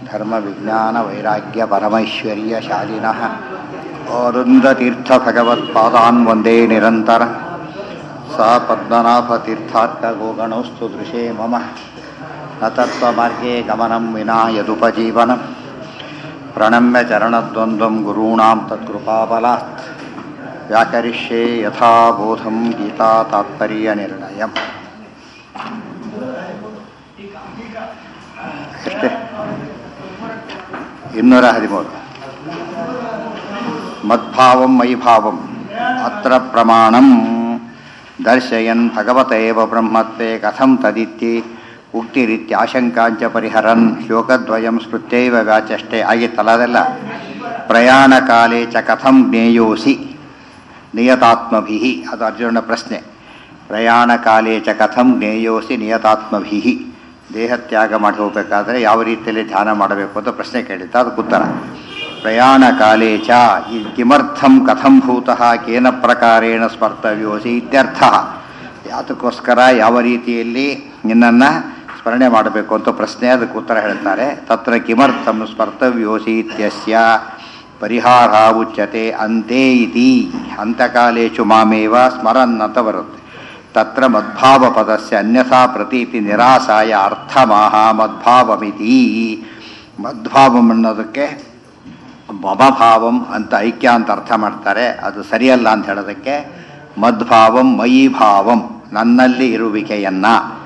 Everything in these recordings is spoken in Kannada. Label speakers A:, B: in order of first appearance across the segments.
A: धर्मविज्ञानवैराग्यपरमैश्वर्यशालिनः औरुन्दतीर्थभगवत्पादान् वन्दे निरन्तर सा पद्मनाभतीर्थार्कगोगणोऽस्तु दृशे मम न तत्त्वमार्गे गमनं विना यदुपजीवनं प्रणम्य चरणद्वन्द्वं गुरूणां तत्कृपाबलात् व्याकरिष्ये यथा बोधं गीतातात्पर्यनिर्णयम् ಎಷ್ಟೇ ಇನ್ನೂರ ಹದಿಮೂರು ಮದ್ಭಾವಂ ಮೈಭಾವಂ ಅತ್ರ ಪ್ರಮಾಣಂ ದರ್ಶಯನ್ ಭಗವತ ಏವ ಬ್ರಹ್ಮತ್ವೇ ಕಥಂ ತದಿತ್ತಿ ಉಕ್ತಿರಿತ್ಯಾಶಂಕಾಂಚ ಪರಿಹರನ್ ಶ್ಲೋಕದ್ವಯಂ ಸ್ಮೃತ್ಯೈವ ವ್ಯಾಚಷ್ಟೇ ಆಗಿತ್ತಲ್ಲ ಅದೆಲ್ಲ ಪ್ರಯಾಣ ಕಾಲೇ ಚ ಕಥಂ ಜ್ಞೇಯೋಸಿ ನಿಯತಾತ್ಮಭಿ ಅದು ಅರ್ಜುನ ಪ್ರಶ್ನೆ ಪ್ರಯಾಣ ಕಾಲೇ ಚ ಕಥಂ ಜ್ಞೇಯೋಸಿ ನಿಯತಾತ್ಮಭಿ ದೇಹತ್ಯಾಗ ಮಾಡಿ ಹೋಗಬೇಕಾದ್ರೆ ಯಾವ ರೀತಿಯಲ್ಲಿ ಧ್ಯಾನ ಮಾಡಬೇಕು ಅಂತ ಪ್ರಶ್ನೆ ಕೇಳಿದ್ದ ಅದಕ್ಕೆ ಉತ್ತರ ಪ್ರಯಾಣ ಕಾಲೇ ಚ ಈ ಕಿಮರ್ಥಂ ಕಥಂ ಭೂತಃ ಕೇನ ಪ್ರಕಾರೇಣ ಸ್ಮರ್ತವ್ಯೋಸಿ ಇತ್ಯರ್ಥ ಯಾತಕ್ಕೋಸ್ಕರ ಯಾವ ರೀತಿಯಲ್ಲಿ ನಿನ್ನನ್ನು ಸ್ಮರಣೆ ಮಾಡಬೇಕು ಅಂತ ಪ್ರಶ್ನೆ ಅದಕ್ಕೆ ಉತ್ತರ ಹೇಳ್ತಾರೆ ತತ್ರ ಕಿಮರ್ಥಂ ಸ್ಮರ್ತವ್ಯೋಸಿ ಇತ್ಯಸ್ಯ ಪರಿಹಾರ ಉಚ್ಯತೆ ಅಂತೆ ಇತಿ ಅಂತಕಾಲೇಶು ಮಾಮೇವ ಸ್ಮರನ್ ಅಂತ ಬರುತ್ತೆ ತತ್ರ ಮದ್ಭಾವ ಪದಸ್ಯ ಅನ್ಯಥಾ ಪ್ರತೀತಿ ನಿರಾಸಾಯ ಅರ್ಥಮಾಹ ಮದ್ಭಾವಮಿತಿ ಮದ್ಭಾವಂ ಅನ್ನೋದಕ್ಕೆ ಮಮಭಾವಂ ಅಂತ ಐಕ್ಯ ಅಂತ ಅರ್ಥ ಮಾಡ್ತಾರೆ ಅದು ಸರಿಯಲ್ಲ ಅಂತ ಹೇಳೋದಕ್ಕೆ ಮದ್ಭಾವಂ ಮಯಿ ಭಾವಂ ನನ್ನಲ್ಲಿ ಇರುವಿಕೆಯನ್ನ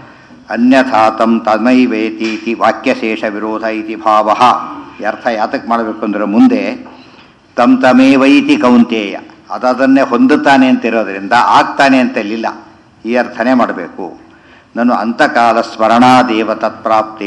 A: ಅನ್ಯಥಾತಂ ತಮೈವೇತಿ ಇತಿ ವಾಕ್ಯಶೇಷ ವಿರೋಧ ಇತಿ ಭಾವ ಈ ಅರ್ಥ ಯಾತಕ್ಕೆ ಮಾಡಬೇಕು ಅಂದರೆ ಮುಂದೆ ತಮ್ ತಮೇವೈತಿ ಕೌಂತೇಯ ಅದನ್ನೇ ಹೊಂದುತ್ತಾನೆ ಅಂತ ಇರೋದ್ರಿಂದ ಆಗ್ತಾನೆ ಅಂತ ಇಲ್ಲಿಲ್ಲ ಈ ಅರ್ಥನೇ ಮಾಡಬೇಕು ನಾನು ಅಂತಕಾಲ ಸ್ಮರಣಾದೇವ ತತ್ಪ್ರಾಪ್ತೇ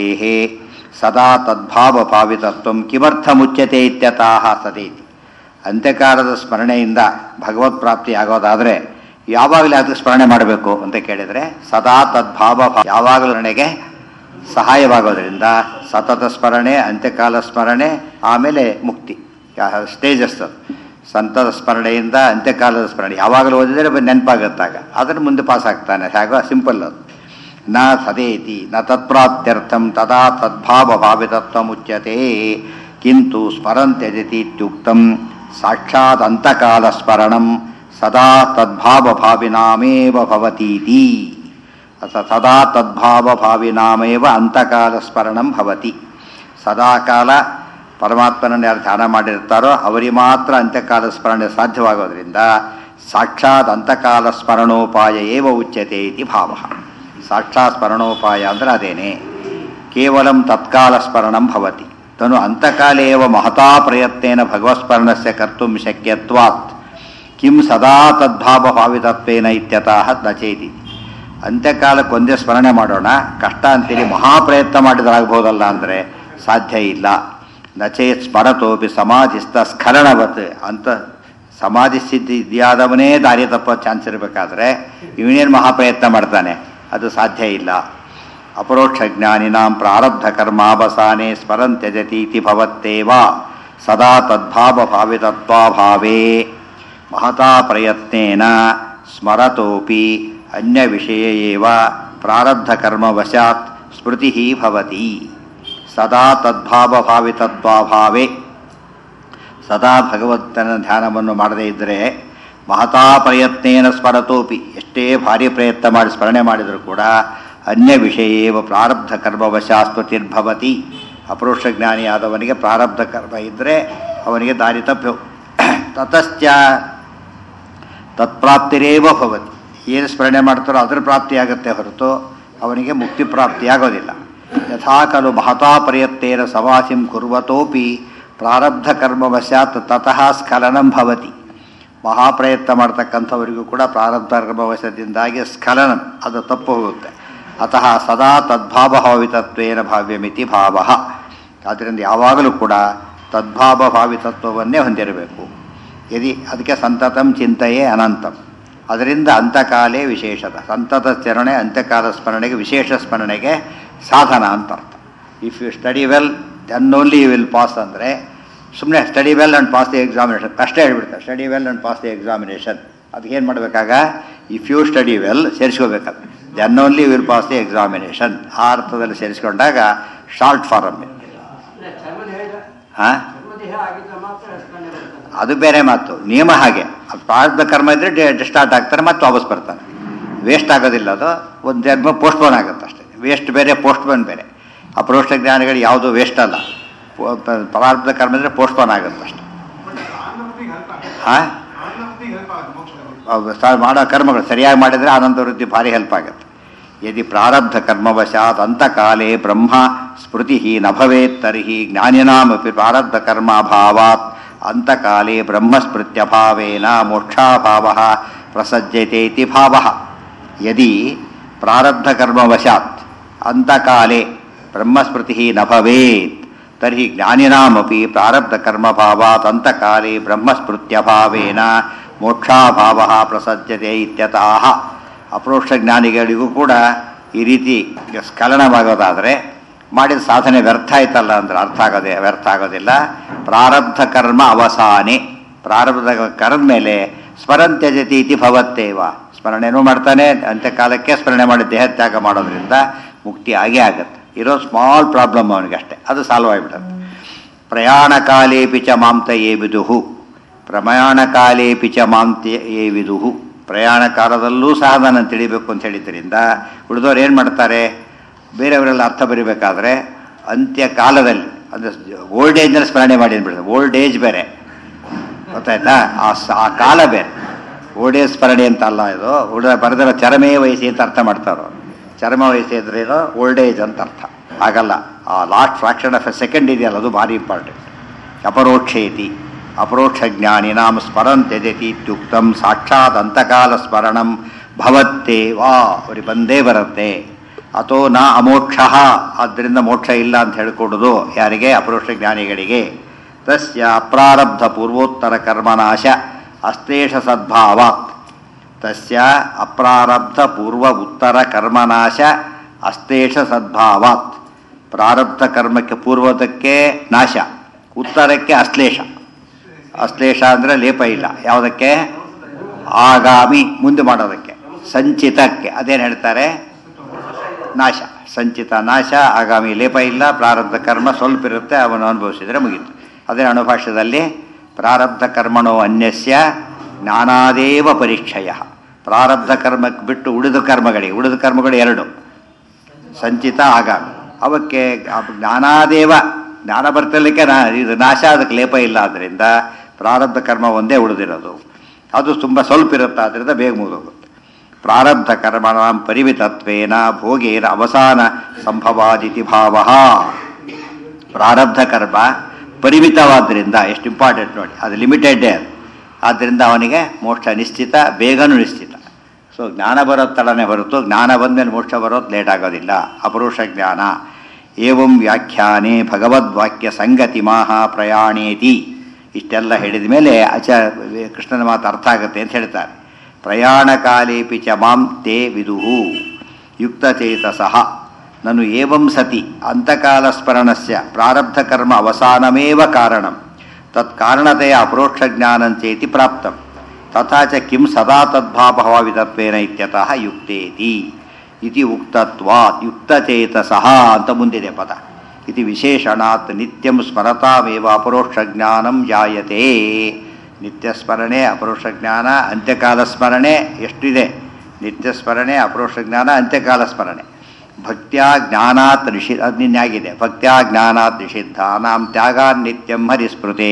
A: ಸದಾ ತದ್ಭಾವ ಭಾವಿತತ್ವ ಕಿಮರ್ಥ ಮುಚ್ಯತೆ ಇತ್ಯತಃ ಸದೇತಿ ಅಂತ್ಯಕಾಲದ ಸ್ಮರಣೆಯಿಂದ ಭಗವತ್ ಪ್ರಾಪ್ತಿ ಆಗೋದಾದರೆ ಯಾವಾಗಲೂ ಅದಕ್ಕೆ ಸ್ಮರಣೆ ಮಾಡಬೇಕು ಅಂತ ಕೇಳಿದರೆ ಸದಾ ತದ್ಭಾವ ಯಾವಾಗಲೂ ನನಗೆ ಸಹಾಯವಾಗೋದ್ರಿಂದ ಸತತ ಸ್ಮರಣೆ ಅಂತ್ಯಕಾಲ ಸ್ಮರಣೆ ಆಮೇಲೆ ಮುಕ್ತಿ ಸ್ಟೇಜಸ್ ಸಂತದ ಸ್ಮರಣೆಯಿಂದ ಅಂತ್ಯಕಾಲದ ಸ್ಮರಣೆ ಯಾವಾಗಲೂ ಓದಿದರೆ ನೆನಪಾಗುತ್ತಾಗ ಅದನ್ನು ಮುಂದೆ ಪಾಸ್ ಆಗ್ತಾನೆ ಹಾಗೋ ಸಿಂಪಲ್ ಅದು ನ ಸದೇತಿ ನ ತತ್ಪ್ರಾಪ್ತ್ಯರ್ಥಂ ತದಾ ತದ್ಭಾವ ಭಾವಿತತ್ವ ಮುಚ್ಯತೆ ಕಿಂತು ಸ್ಮರಂತ್ಯಜತಿ ಇತ್ಯುಕ್ತಂ ಸಾಕ್ಷಾತ್ ಅಂತಕಾಲ ಸ್ಮರಣಂ ಸದಾ ತದ್ಭಾವ ಭಾವಿನಾಮೇವ ಭವತೀತಿ ಅಥ ಸದಾ ತದ್ಭಾವ ಭಾವಿನಾಮೇವ ಅಂತಕಾಲ ಸ್ಮರಣಂ ಭವತಿ ಸದಾಕಾಲ ಪರಮಾತ್ಮನನ್ನು ಯಾರು ಧ್ಯಾನ ಮಾಡಿರ್ತಾರೋ ಅವರಿಗೆ ಮಾತ್ರ ಅಂತ್ಯಕಾಲ ಸ್ಮರಣೆ ಸಾಧ್ಯವಾಗೋದ್ರಿಂದ ಸಾಕ್ಷಾತ್ ಅಂತಕಾಲ ಸ್ಮರಣೋಪಾಯ ಏವ ಉಚ್ಯತೆ ಇತಿ ಭಾವ ಸಾಕ್ಷಾತ್ ಸ್ಮರಣೋಪಾಯ ಅಂದರೆ ಅದೇನೆ ಕೇವಲ ತತ್ಕಾಲ ಸ್ಮರಣಂ ಭವತಿ ತನು ಅಂತಕಾಲೇ ಏವ ಮಹತಾ ಪ್ರಯತ್ನೇನ ಭಗವತ್ಸ್ಮರಣಸ್ಯ ಕರ್ತು ಶಕ್ಯತ್ವಾತ್ ಕಿಂ ಸದಾ ತದ್ಭಾವ ಭಾವಿತತ್ವೇನ ಇತ್ಯತಃ ನಚೇತಿ ಅಂತ್ಯಕಾಲಕ್ಕೆ ಒಂದೇ ಸ್ಮರಣೆ ಮಾಡೋಣ ಕಷ್ಟ ಅಂತೇಳಿ ಮಹಾಪ್ರಯತ್ನ ಮಾಡಿದ್ರಾಗ್ಬೋದಲ್ಲ ಅಂದರೆ ಸಾಧ್ಯ ಇಲ್ಲ ನಚೇತ್ ಸ್ಮರತೋಪಿ ಸಮಾಧಿಸ್ಥ ಸ್ಖಲನವತ್ ಅಂತ ಸಮಾಧಿ ಸ್ಥಿತಿ ಇದ್ಯಾದವನೇ ದಾರಿ ತಪ್ಪೋ ಚಾನ್ಸ್ ಇರಬೇಕಾದ್ರೆ ಇವನೇನು ಮಹಾಪ್ರಯತ್ನ ಮಾಡ್ತಾನೆ ಅದು ಸಾಧ್ಯ ಇಲ್ಲ ಅಪರೋಕ್ಷ ಜ್ಞಾನಿನಾಂ ಪ್ರಾರಬ್ಧ ಕರ್ಮಾವಸಾನೆ ಸ್ಮರಂತ್ಯಜತೀತಿ ಭವತ್ತೇವ ಸದಾ ತದ್ಭಾವ ಭಾವಿತತ್ವಾಭಾವೇ ಮಹತಾ ಪ್ರಯತ್ನೇನ ಸ್ಮರತೋಪಿ ಅನ್ಯ ವಿಷಯ ಏವ ಪ್ರಾರಬ್ಧ ಕರ್ಮವಶಾತ್ ಸ್ಮೃತಿ ಭವತಿ ಸದಾ ತದ್ಭಾವ ಭಾವಿತತ್ವಾಭಾವೇ ಸದಾ ಭಗವಂತನ ಧ್ಯಾನವನ್ನು ಮಾಡದೇ ಇದ್ದರೆ ಮಹತಾ ಪ್ರಯತ್ನೇನ ಸ್ಮರತೋಪಿ ಎಷ್ಟೇ ಭಾರಿ ಪ್ರಯತ್ನ ಮಾಡಿ ಸ್ಮರಣೆ ಮಾಡಿದರೂ ಕೂಡ ಅನ್ಯ ವಿಷಯೇವ ಪ್ರಾರಬ್ಧ ಕರ್ಮವಶಾ ಸ್ಮೃತಿರ್ಭವತಿ ಅಪರೋಕ್ಷ ಜ್ಞಾನಿಯಾದವನಿಗೆ ಪ್ರಾರಬ್ಧ ಕರ್ಮ ಇದ್ದರೆ ಅವನಿಗೆ ದಾರಿ ತಪ್ಪು ತತಶ್ಚ ತತ್ಪ್ರಾಪ್ತಿರೇವ ಭವತಿ ಏನು ಸ್ಮರಣೆ ಮಾಡ್ತಾರೋ ಅದರ ಪ್ರಾಪ್ತಿಯಾಗತ್ತೆ ಹೊರತು ಅವನಿಗೆ ಮುಕ್ತಿ ಪ್ರಾಪ್ತಿಯಾಗೋದಿಲ್ಲ ಯಥಾ ಖಲು ಮಹತಾ ಪ್ರಯತ್ನೇನ ಸವಾಸಿಂ ಕುರ್ವತೋಪಿ ಪ್ರಾರಬ್ಧ ಕರ್ಮವಶಾತ್ ತತಃ ಸ್ಖಲನಂ ಭವತಿ ಮಹಾಪ್ರಯತ್ನ ಮಾಡ್ತಕ್ಕಂಥವರಿಗೂ ಕೂಡ ಪ್ರಾರಬ್ಧ ಕರ್ಮವಶದಿಂದಾಗಿ ಸ್ಖಲನಂ ಅದು ತಪ್ಪು ಹೋಗುತ್ತೆ ಅತಃ ಸದಾ ತದ್ಭಾವ ಭಾವಿತತ್ವೇನ ಭಾವ್ಯಮಿತಿ ಭಾವ ಆದ್ದರಿಂದ ಯಾವಾಗಲೂ ಕೂಡ ತದ್ಭಾವ ಭಾವಿತತ್ವವನ್ನೇ ಹೊಂದಿರಬೇಕು ಯದಿ ಅದಕ್ಕೆ ಸಂತತಂ ಚಿಂತೆಯೇ ಅನಂತಂ ಅದರಿಂದ ಅಂತಕಾಲೇ ವಿಶೇಷದ ಸಂತತ ಚರಣೆ ಅಂತ್ಯಕಾಲ ಸ್ಮರಣೆಗೆ ವಿಶೇಷ ಸ್ಮರಣೆಗೆ ಸಾಧನ ಅಂತ ಅರ್ಥ if you study well then only you will pass ಅಂದರೆ ಸುಮ್ಮನೆ study well and pass the examination ಅಷ್ಟೇ ಹೇಳ್ಬಿಡ್ತಾರೆ study well and pass the examination ಅದಕ್ಕೇನು ಮಾಡಬೇಕಾಗ ಇಫ್ ಯು ಸ್ಟಡಿ ವೆಲ್ ಸೇರಿಸ್ಕೋಬೇಕಾದ್ರೆ then only will pass the examination ಆ ಅರ್ಥದಲ್ಲಿ ಸೇರಿಸ್ಕೊಂಡಾಗ ಶಾರ್ಟ್ ಫಾರಮ್
B: ಅದೇ ಚರ್ಮದೇಹ
A: ಹಾಂ
B: ಚರ್ಮದೇಹ ಆಗಿದ್ರೆ ಮಾತ್ರ ಸ್ಮರಣೆ ಬರ್ತದೆ
A: ಅದು ಬೇರೆ ಮಾತು ನಿಯಮ ಹಾಗೆ ಅದು ಪ್ರಾರಬ್ಧ ಕರ್ಮ ಇದ್ರೆ ಸ್ಟಾರ್ಟ್ ಆಗ್ತಾರೆ ಮತ್ತೆ ವಾಪಸ್ ಬರ್ತಾರೆ ವೇಸ್ಟ್ ಆಗೋದಿಲ್ಲ ಅದು ಒಂದು ಜನ್ಮ ಪೋಸ್ಟ್ಪೋನ್ ಆಗುತ್ತೆ ಅಷ್ಟೇ ವೇಸ್ಟ್ ಬೇರೆ ಪೋಸ್ಟ್ಪೋನ್ ಬೇರೆ ಅಪ್ರೋಷ್ಟ ಜ್ಞಾನಿಗಳು ಯಾವುದು ವೇಸ್ಟ್ ಅಲ್ಲ ಪೋ- ಪ- ಪ್ರಾರಬ್ಧ ಕರ್ಮ ಇದ್ರೆ ಪೋಸ್ಟ್ಪೋನ್ ಆಗುತ್ತೆ ಅಷ್ಟೇ ಹಾಂ ಅವು ಸ- ಮಾಡೋ ಕರ್ಮಗಳು ಸರಿಯಾಗಿ ಮಾಡಿದರೆ ಆನಂದ ವೃದ್ಧಿ ಭಾರಿ ಹೆಲ್ಪ್ ಆಗುತ್ತೆ ಯದಿ ಪ್ರಾರಬ್ಧ ಕರ್ಮವಶಾತ್ ಅಂತಕಾಲೇ ಬ್ರಹ್ಮ ಸ್ಮೃತಿ ನ ಭವೇತ್ ತರ್ಹಿ ಜ್ಞಾನಿನಾಮಪಿ ಪ್ರಾರಬ್ಧ ಕರ್ಮಾಭಾವಾತ್ ಅಂತಕಾಲೇ ಬ್ರಹ್ಮಸ್ಮೃತ್ಯಭಾವೇನ ಮೋಕ್ಷಾಭಾವ ಪ್ರಸಜ್ಯತೆ ಇತಿ ಭಾವ ಯದಿ ಪ್ರಾರಬ್ಧ ಕರ್ಮವಶಾತ್ ಅಂತಕಾಲೇ ಬ್ರಹ್ಮಸ್ಮೃತಿ ನ ಭವೇತ್ ತರ್ಹಿ ಜ್ಞಾನಿನಾಮಪಿ ಪ್ರಾರಬ್ಧ ಕರ್ಮಭಾವಾತ್ ಅಂತಕಾಲೇ ಬ್ರಹ್ಮಸ್ಮೃತ್ಯಭಾವೇನ ಮೋಕ್ಷಾಭಾವ ಪ್ರಸಜ್ಯತೆ ಇತ್ಯತಃ ಅಪ್ರೋಕ್ಷ ಜ್ಞಾನಿಗಳಿಗೂ ಕೂಡ ಈ ರೀತಿ ಸ್ಖಲನವಾಗೋದಾದರೆ ಮಾಡಿದ ಸಾಧನೆ ವ್ಯರ್ಥ ಆಯ್ತಲ್ಲ ಅಂದ್ರೆ ಅರ್ಥ ಆಗೋದೇ ವ್ಯರ್ಥ ಆಗೋದಿಲ್ಲ ಪ್ರಾರಬ್ಧ ಕರ್ಮ ಅವಸಾನೆ ಪ್ರಾರಬ್ಧ ಕರ್ಮ ಮೇಲೆ ಸ್ಮರಂತ್ಯಜತಿ ಇತಿ ಭವತ್ತೇವ ಸ್ಮರಣೆನೂ ಮಾಡ್ತಾನೆ ಅಂತ್ಯಕಾಲಕ್ಕೆ ಸ್ಮರಣೆ ಮಾಡಿ ದೇಹತ್ಯಾಗ ಮಾಡೋದ್ರಿಂದ ಮುಕ್ತಿ ಆಗೇ ಆಗುತ್ತೆ ಇರೋ ಸ್ಮಾಲ್ ಪ್ರಾಬ್ಲಮ್ ಅವನಿಗೆ ಅಷ್ಟೇ ಅದು ಸಾಲ್ವ್ ಆಗಿಬಿಡುತ್ತೆ ಪ್ರಯಾಣ ಕಾಲೇಪಿ ಚ ಮಾಂತ ಏ ವಿದುಹು ಪ್ರಯಾಣ ಕಾಲೇಪಿ ಚ ಮಾಂತ ಏ ವಿದುಹು ಪ್ರಯಾಣ ಕಾಲದಲ್ಲೂ ಸಹ ನಾನು ತಿಳಿಬೇಕು ಅಂತ ಹೇಳಿದ್ರಿಂದ ಉಳಿದವ್ರು ಏನು ಮಾಡ್ತಾರೆ ಬೇರೆಯವರೆಲ್ಲ ಅರ್ಥ ಬರಿಬೇಕಾದ್ರೆ ಅಂತ್ಯ ಕಾಲದಲ್ಲಿ ಅಂದರೆ ಓಲ್ಡ್ ಏಜ್ನಲ್ಲಿ ಸ್ಮರಣೆ ಮಾಡಿ ಅಂದ್ಬಿಡ್ತಾರೆ ಓಲ್ಡ್ ಏಜ್ ಬೇರೆ ಗೊತ್ತಾಯ್ತಾ ಆ ಸ- ಆ ಕಾಲ ಬೇರೆ ಓಲ್ಡ್ ಏಜ್ ಸ್ಮರಣೆ ಅಂತ ಅಲ್ಲ ಇದು ಉಳಿದ ಬರೆದಿರೋ ಚರಮೇ ವಯಸ್ಸಿ ಅಂತ ಅರ್ಥ ಮಾಡ್ತಾರೋ ಚರ್ಮ ವಯಸ್ಸು ಇದ್ರೇನೋ ಓಲ್ಡ್ ಏಜ್ ಅಂತ ಅರ್ಥ ಆಗಲ್ಲ ಆ last fraction of a second ಇದೆಯಲ್ಲ ಅದು ಭಾರಿ ಇಂಪಾರ್ಟೆಂಟ್ ಅಪರೋಕ್ಷೇತಿ ಅಪರೋಕ್ಷ ಜ್ಞಾನಿನಾಂ ಸ್ಮರಂತ್ಯಜತಿ ಇತ್ಯುಕ್ತಂ ಸಾಕ್ಷಾತ್ ಅಂತಕಾಲ ಸ್ಮರಣಂ ಭವತ್ತೇ ವಾ ಅವ್ರಿಗೆ ಬಂದೇ ಬರುತ್ತೆ ಅಥೋ ನ ಅಮೋಕ್ಷ ಆದ್ದರಿಂದ ಮೋಕ್ಷ ಇಲ್ಲ ಅಂತ ಹೇಳ್ಕೊಡೋದು ಯಾರಿಗೆ ಅಪರೋಕ್ಷ ಜ್ಞಾನಿಗಳಿಗೆ ತಸ್ಯ ಅಪ್ರಾರಬ್ಧ ಪೂರ್ವೋತ್ತರ ಕರ್ಮನಾಶ ಅಸ್ತೇಷ ಸದ್ಭಾವಾತ್ ತಸ್ಯ ಅಪ್ರಾರಬ್ಧ ಪೂರ್ವ ಉತ್ತರ ಕರ್ಮನಾಶ ಅಸ್ತೇಷ ಸದ್ಭಾವಾತ್ ಪ್ರಾರಬ್ಧ ಕರ್ಮಕ್ಕೆ ಪೂರ್ವದಕ್ಕೆ ನಾಶ ಉತ್ತರಕ್ಕೆ ಅಶ್ಲೇಷ ಅಶ್ಲೇಷ ಅಂದರೆ ಲೇಪ ಇಲ್ಲ ಯಾವುದಕ್ಕೆ ಆಗಾಮಿ ಮುಂದೆ ಮಾಡೋದಕ್ಕೆ ಸಂಚಿತಕ್ಕೆ ಅದೇನು ಹೇಳ್ತಾರೆ ನಾಶ ಸಂಚಿತ ನಾಶ ಆಗಾಮಿ ಲೇಪ ಇಲ್ಲ ಪ್ರಾರಬ್ಧ ಕರ್ಮ ಸ್ವಲ್ಪ ಇರುತ್ತೆ ಅವನು ಅನುಭವಿಸಿದರೆ ಮುಗೀತು ಅದೇ ಅಣುಭಾಷ್ಯದಲ್ಲಿ ಪ್ರಾರಬ್ಧ ಕರ್ಮಣೋ ಅನ್ಯಸ್ಯ ಜ್ಞಾನಾದೇವ ಪರೀಕ್ಷಯ ಪ್ರಾರಬ್ಧ ಕರ್ಮಕ್ಕೆ ಬಿಟ್ಟು ಉಳಿದ ಕರ್ಮಗಳಿಗೆ ಉಳಿದ ಕರ್ಮಗಳು ಎರಡು ಸಂಚಿತ ಆಗಾಮಿ ಅವಕ್ಕೆ ಆ ಜ್ಞಾನಾದೇವ ಜ್ಞಾನ ಬರ್ತಲಿಕ್ಕೆ ನಾ ಇದು ನಾಶ ಅದಕ್ಕೆ ಲೇಪ ಇಲ್ಲ ಆದ್ದರಿಂದ ಪ್ರಾರಬ್ಧ ಕರ್ಮ ಒಂದೇ ಉಳಿದಿರೋದು ಅದು ತುಂಬ ಸ್ವಲ್ಪ ಇರುತ್ತೆ ಆದ್ದರಿಂದ ಬೇಗ ಮುಗಿದೋಗುತ್ತೆ ಪ್ರಾರಬ್ಧ ಕರ್ಮಣ ಪರಿಮಿತತ್ವೇನ ಭೋಗೇನ ಅವಸಾನ ಸಂಭವಾದಿತಿ ಭಾವ ಪ್ರಾರಬ್ಧ ಕರ್ಮ ಪರಿಮಿತವಾದ್ದರಿಂದ ಎಷ್ಟು ಇಂಪಾರ್ಟೆಂಟ್ ನೋಡಿ ಅದು ಲಿಮಿಟೆಡ್ಡೇ ಅದು ಆದ್ದರಿಂದ ಅವನಿಗೆ ಮೋಕ್ಷ ನಿಶ್ಚಿತ ಬೇಗನೂ ನಿಶ್ಚಿತ ಸೊ ಜ್ಞಾನ ಬರೋದು ತಡನೆ ಹೊರತು ಜ್ಞಾನ ಬಂದಮೇಲೆ ಮೋಕ್ಷ ಬರೋದು ಲೇಟ್ ಆಗೋದಿಲ್ಲ ಅಪರುಷ ಜ್ಞಾನ ಏವಂ ವ್ಯಾಖ್ಯಾನೆ ಭಗವದ್ವಾಕ್ಯ ಸಂಗತಿ ಮಾಹ ಪ್ರಯಾಣೇತಿ ಇಷ್ಟೆಲ್ಲ ಹೇಳಿದ ಮೇಲೆ ಆಚ ಕೃಷ್ಣನ ಮಾತು ಅರ್ಥ ಆಗುತ್ತೆ ಅಂತ ಹೇಳ್ತಾರೆ ಪ್ರಯಾಣ ಕಾಲೇಪಿ ಚ ಮಾಂ ತೇ ವಿದುಹು ಯುಕ್ತಚೇತಸಃ ನನು ಏವಂ ಸತಿ ಅಂತಕಾಲ ಸ್ಮರಣಸ್ಯ ಪ್ರಾರಬ್ಧ ಕರ್ಮ ಅವಸಾನಮೇವ ಕಾರಣಂ ತತ್ಕಾರಣತೆಯ ಅಪರೋಕ್ಷ ಜ್ಞಾನಂಚೇತಿ ಪ್ರಾಪ್ತಂ ತಥಾ ಚ ಕಿಂ ಸದಾ ತದ್ಭಾವಭಾವಿತತ್ವೇನ ಇತ್ಯತಃ ಯುಕ್ತೇತಿ ಇತಿ ಉಕ್ತತ್ವಾತ್ ಯುಕ್ತಚೇತಸಃ ಅಂತ ಮುಂದಿದೆ ಪದ ಇತಿ ವಿಶೇಷಣಾತ್ ನಿತ್ಯಂ ಸ್ಮರತಾಮೇವ ಅಪರೋಕ್ಷ ಜ್ಞಾನಂ ಜಾಯತೆ ನಿತ್ಯ ಸ್ಮರಣೆ ಅಪರೋಕ್ಷ ಜ್ಞಾನ ಅಂತ್ಯಕಾಲ ಸ್ಮರಣೆ ಎಷ್ಟಿದೆ ನಿತ್ಯ ಸ್ಮರಣೆ ಅಪರೋಕ್ಷ ಜ್ಞಾನ ಅಂತ್ಯಕಾಲ ಸ್ಮರಣೆ ಭಕ್ತ್ಯಾ ಜ್ಞಾನಾತ್ ನಿಷಿ ಅದು ನಿನ್ಯಾಗಿದೆ ಭಕ್ತ್ಯಾ ಜ್ಞಾನಾತ್ ನಿಷಿದ್ಧಾನಾಂ ತ್ಯಾಗಾನ್ ನಿತ್ಯಂ ಹರಿಸ್ಮೃತೆ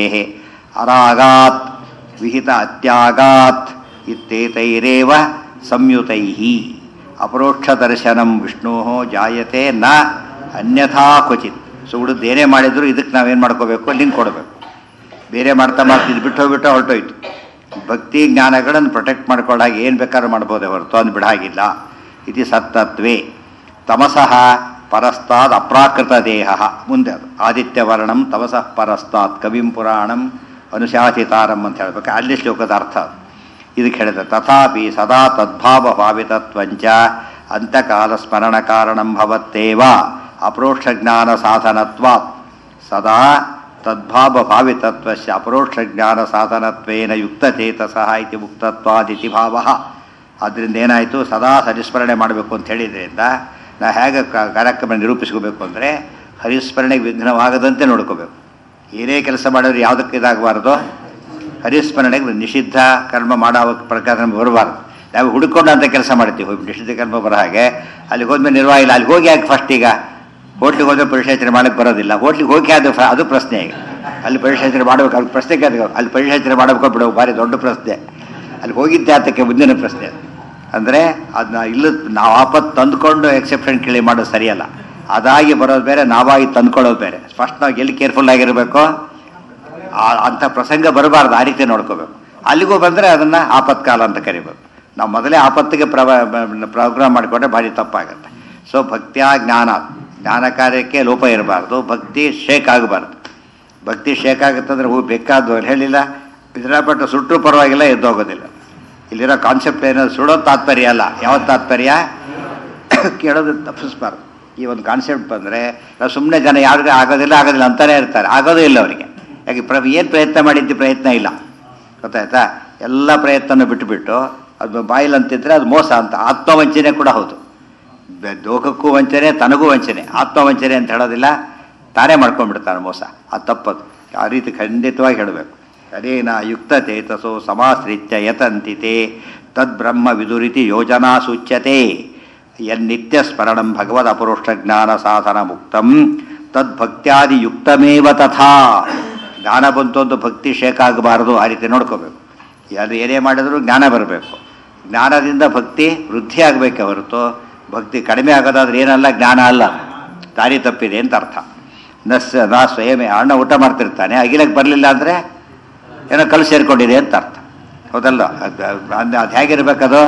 A: ಅರಾಗಾತ್ ವಿಹಿತ ಅತ್ಯಾಗಾತ್ ಇತ್ತೇತೈರೇವ ಸಂಯುತೈ ಅಪರೋಕ್ಷ ದರ್ಶನಂ ವಿಷ್ಣು ಜಾಯತೆ ನ ಅನ್ಯಥಾ ಕ್ವಚಿತ್ ಸೊ ಉಳಿದು ಏನೇ ಮಾಡಿದ್ರು ಇದಕ್ಕೆ ನಾವೇನು ಮಾಡ್ಕೋಬೇಕು ಲಿಂಕ್ ಕೊಡಬೇಕು ಬೇರೆ ಮಾಡ್ತಾ ಮಾಡ್ತಾ ಇದು ಬಿಟ್ಟು ಹೋಗ್ಬಿಟ್ಟು ಹೊರಟೋಯ್ತು ಭಕ್ತಿ ಜ್ಞಾನಗಳನ್ನು ಪ್ರೊಟೆಕ್ಟ್ ಮಾಡ್ಕೊಳ್ಳಾಗ ಏನು ಬೇಕಾದ್ರೂ ಮಾಡ್ಬೋದೇ ಹೊರತು ಅಂದು ಬಿಡಾಗಿಲ್ಲ ಇದು ಸತ್ತತ್ವೇ ತಮಸಃ ಪರಸ್ತಾದ್ ಅಪ್ರಾಕೃತ ದೇಹ ಮುಂದೆ ಅದು ಆದಿತ್ಯವರ್ಣಂ ತಮಸಃ ಪರಸ್ತಾತ್ ಕವಿಂ ಪುರಾಣಂ ಅನುಶಾಸಿತಾರಂ ಅಂತ ಹೇಳ್ಬೇಕು ಅಲ್ಲಿ ಶ್ಲೋಕದ ಅರ್ಥ ಅದು ಇದಕ್ಕೆ ಹೇಳಿದೆ ತಥಾಪಿ ಸದಾ ತದ್ಭಾವ ಭಾವಿತತ್ವಂಚ ಅಂತಕಾಲ ಸ್ಮರಣ ಕಾರಣಂ ಭವತ್ತೇವ ಅಪರೋಕ್ಷ ಜ್ಞಾನ ಸಾಧನತ್ವಾತ್ ಸದಾ ತದ್ಭಾವ ಭಾವಿತತ್ವಸ್ಯ ಅಪರೋಕ್ಷ ಜ್ಞಾನ ಸಾಧನತ್ವೇನ ಯುಕ್ತಚೇತಸಃ ಇತಿ ಮುಕ್ತತ್ವಾದಿತಿ ಭಾವ ಆದ್ದರಿಂದ ಏನಾಯಿತು ಸದಾ ಸರಿಸ್ಮರಣೆ ಮಾಡಬೇಕು ಅಂತ ಹೇಳಿದ್ರಿಂದ ನಾ ಹೇಗೆ ಕ- ಕಾರ್ಯಕ್ರಮ ನಿರೂಪಿಸ್ಕೋಬೇಕು ಅಂದರೆ ಹರಿಸ್ಮರಣೆಗೆ ವಿಘ್ನವಾಗದಂತೆ ನೋಡ್ಕೋಬೇಕು ಏನೇ ಕೆಲಸ ಮಾಡಿದ್ರೆ ಯಾವುದಕ್ಕೆ ಇದಾಗಬಾರ್ದು ಹರಿಸ್ಮರಣೆಗೆ ನಿಷಿದ್ಧ ಕರ್ಮ ಮಾಡೋ ಪ್ರಕಾರ ಬರಬಾರ್ದು ನಾವು ಹುಡುಕೊಂಡು ಅಂತ ಕೆಲಸ ಮಾಡ್ತೀವಿ ಹೋಗಿ ನಿಷಿದ್ಧ ಕರ್ಮ ಬರೋ ಹಾಗೆ ಅಲ್ಲಿಗೆ ಹೋದ್ಮೇಲೆ ನಿರ್ವಾಹ ಇಲ್ಲ ಅಲ್ಲಿ ಹೋಗಿ ಯಾಕೆ ಫಸ್ಟ್ ಈಗ ಹೋಟ್ಲಿಗೆ ಹೋದ್ರೆ ಪರಿಶೇಚನೆ ಮಾಡಕ್ಕೆ ಬರೋದಿಲ್ಲ ಹೋಟ್ಲಿಗೆ ಹೋಗಿ ಅದು ಫ- ಅದು ಪ್ರಶ್ನೆ ಈಗ ಅಲ್ಲಿ ಪರಿಶೇಚನೆ ಮಾಡಬೇಕು ಅಲ್ಲಿ ಪ್ರಶ್ನೆ ಕೇಳ್ಬೇಕು ಅಲ್ಲಿ ಪರಿಶೇಚನೆ ಮಾಡಬೇಕು ಬಿಡೋ ಭಾರಿ ದೊಡ್ಡ ಪ್ರಶ್ನೆ ಅಲ್ಲಿ ಹೋಗಿದ್ದೆ ಆತಕ್ಕೆ ಮುಂದಿನ ಪ್ರಶ್ನೆ ಅಂದರೆ ಅದನ್ನ ಇಲ್ಲ ನಾವು ಆಪತ್ತು ತಂದ್ಕೊಂಡು ಎಕ್ಸೆಪ್ಷನ್ ಕೇಳಿ ಮಾಡೋದು ಸರಿಯಲ್ಲ ಅದಾಗಿ ಬರೋದು ಬೇರೆ ನಾವಾಗಿ ತಂದ್ಕೊಳ್ಳೋದು ಬೇರೆ ಫಸ್ಟ್ ನಾವು ಎಲ್ಲಿ ಕೇರ್ಫುಲ್ ಆಗಿರಬೇಕು ಆ- ಅಂಥ ಪ್ರಸಂಗ ಬರಬಾರ್ದು ಆ ರೀತಿ ನೋಡ್ಕೋಬೇಕು ಅಲ್ಲಿಗೂ ಬಂದರೆ ಅದನ್ನು ಆಪತ್ಕಾಲ ಅಂತ ಕರಿಬೇಕು ನಾವು ಮೊದಲೇ ಆಪತ್ತಿಗೆ ಪ್ರವ ಪ್ರೋಗ್ರಾಮ್ ಮಾಡಿಕೊಂಡ್ರೆ ಭಾರಿ ತಪ್ಪಾಗುತ್ತೆ ಸೊ ಭಕ್ತಿಯ ಜ್ಞಾನ ಜ್ಞಾನ ಕಾರ್ಯಕ್ಕೆ ಲೋಪ ಇರಬಾರ್ದು ಭಕ್ತಿ ಶೇಕ್ ಆಗಬಾರ್ದು ಭಕ್ತಿ ಶೇಕ್ ಆಗುತ್ತಂದ್ರೆ ಹೂ ಬೇಕಾದ್ದು ಅಲ್ಲಿ ಹೇಳಿಲ್ಲ ವಿದ್ರಾಪಟ್ಟ ಸುಟ್ಟರು ಪರವಾಗಿಲ್ಲ ಎದ್ದೋಗೋದಿಲ್ಲ ಇಲ್ಲಿರೋ ಕಾನ್ಸೆಪ್ಟ್ ಏನೋ ಸುಡೋ ತಾತ್ಪರ್ಯ ಅಲ್ಲ ಯಾವ ತಾತ್ಪರ್ಯ ಕೇಳೋದು ತಪ್ಪಿಸ್ಬಾರ್ದು ಈ ಒಂದು ಕಾನ್ಸೆಪ್ಟ್ ಬಂದರೆ ನಾವು ಸುಮ್ಮನೆ ಜನ ಯಾರಿಗೂ ಆಗೋದಿಲ್ಲ ಆಗೋದಿಲ್ಲ ಅಂತಾನೆ ಇರ್ತಾರೆ ಆಗೋದೇ ಇಲ್ಲ ಅವರಿಗೆ ಯಾಕೆ ಪ್ರ ಏನು ಪ್ರಯತ್ನ ಮಾಡಿದ್ದು ಪ್ರಯತ್ನ ಇಲ್ಲ ಗೊತ್ತಾಯ್ತಾ ಎಲ್ಲ ಪ್ರಯತ್ನ ಬಿಟ್ಟುಬಿಟ್ಟು ಅದು ಬಾಯಿಲ್ ಅಂತಿದ್ರೆ ಅದು ಮೋಸ ಅಂತ ಆತ್ಮವಂಚನೆ ಕೂಡ ಹೌದು ಬೆ- ಲೋಕಕ್ಕೂ ವಂಚನೆ ತನಗೂ ವಂಚನೆ ಆತ್ಮವಂಚನೆ ಅಂತ ಹೇಳೋದಿಲ್ಲ ತಾನೇ ಮಾಡ್ಕೊಂಡ್ಬಿಡ್ತಾನೆ ಮೋಸ ಅದು ತಪ್ಪದು ಆ ರೀತಿ ಖಂಡಿತವಾಗಿ ಹೇಳಬೇಕು ಅದೇನ ಯುಕ್ತ ಚೇತಸೋ ಸಮಾಶ್ರಿತ್ಯ ಯತಂತಿತೆ ತದ್ಬ್ರಹ್ಮ ವಿದುರಿತಿ ಯೋಜನಾ ಸೂಚ್ಯತೆ ಯನ್ನಿತ್ಯ ಸ್ಮರಣಂ ಭಗವದ್ ಅಪರೋಷ್ಟ ಜ್ಞಾನ ಸಾಧನ ಮುಕ್ತಂ ತದ್ಭಕ್ತ್ಯಾದಿ ಯುಕ್ತಮೇವ ತಥಾ ಜ್ಞಾನ ಬಂತು ಅಂತ ಭಕ್ತಿ ಶೇಕ್ ಆಗಬಾರದು ಆ ರೀತಿ ನೋಡ್ಕೋಬೇಕು ಯಾರು ಏನೇ ಮಾಡಿದರೂ ಜ್ಞಾನ ಬರಬೇಕು ಜ್ಞಾನದಿಂದ ಭಕ್ತಿ ವೃದ್ಧಿ ಆಗಬೇಕೆ ಹೊರತು ಭಕ್ತಿ ಕಡಿಮೆ ಆಗೋದಾದ್ರೆ ಏನಲ್ಲ ಜ್ಞಾನ ಅಲ್ಲ ದಾರಿ ತಪ್ಪಿದೆ ಅಂತ ಅರ್ಥ ನಸ್ ನಾ ಸ್ವಯಮೇ ಅಣ್ಣ ಊಟ ಮಾಡ್ತಿರ್ತಾನೆ ಅಗಿಲಕ್ಕೆ ಬರಲಿಲ್ಲ ಅಂದರೆ ಏನೋ ಕಲ್ಲು ಸೇರ್ಕೊಂಡಿದೆ ಅಂತ ಅರ್ಥ ಹೌದಲ್ಲ ಅದು ಅದು ಅದು ಹೇಗಿರ್ಬೇಕದು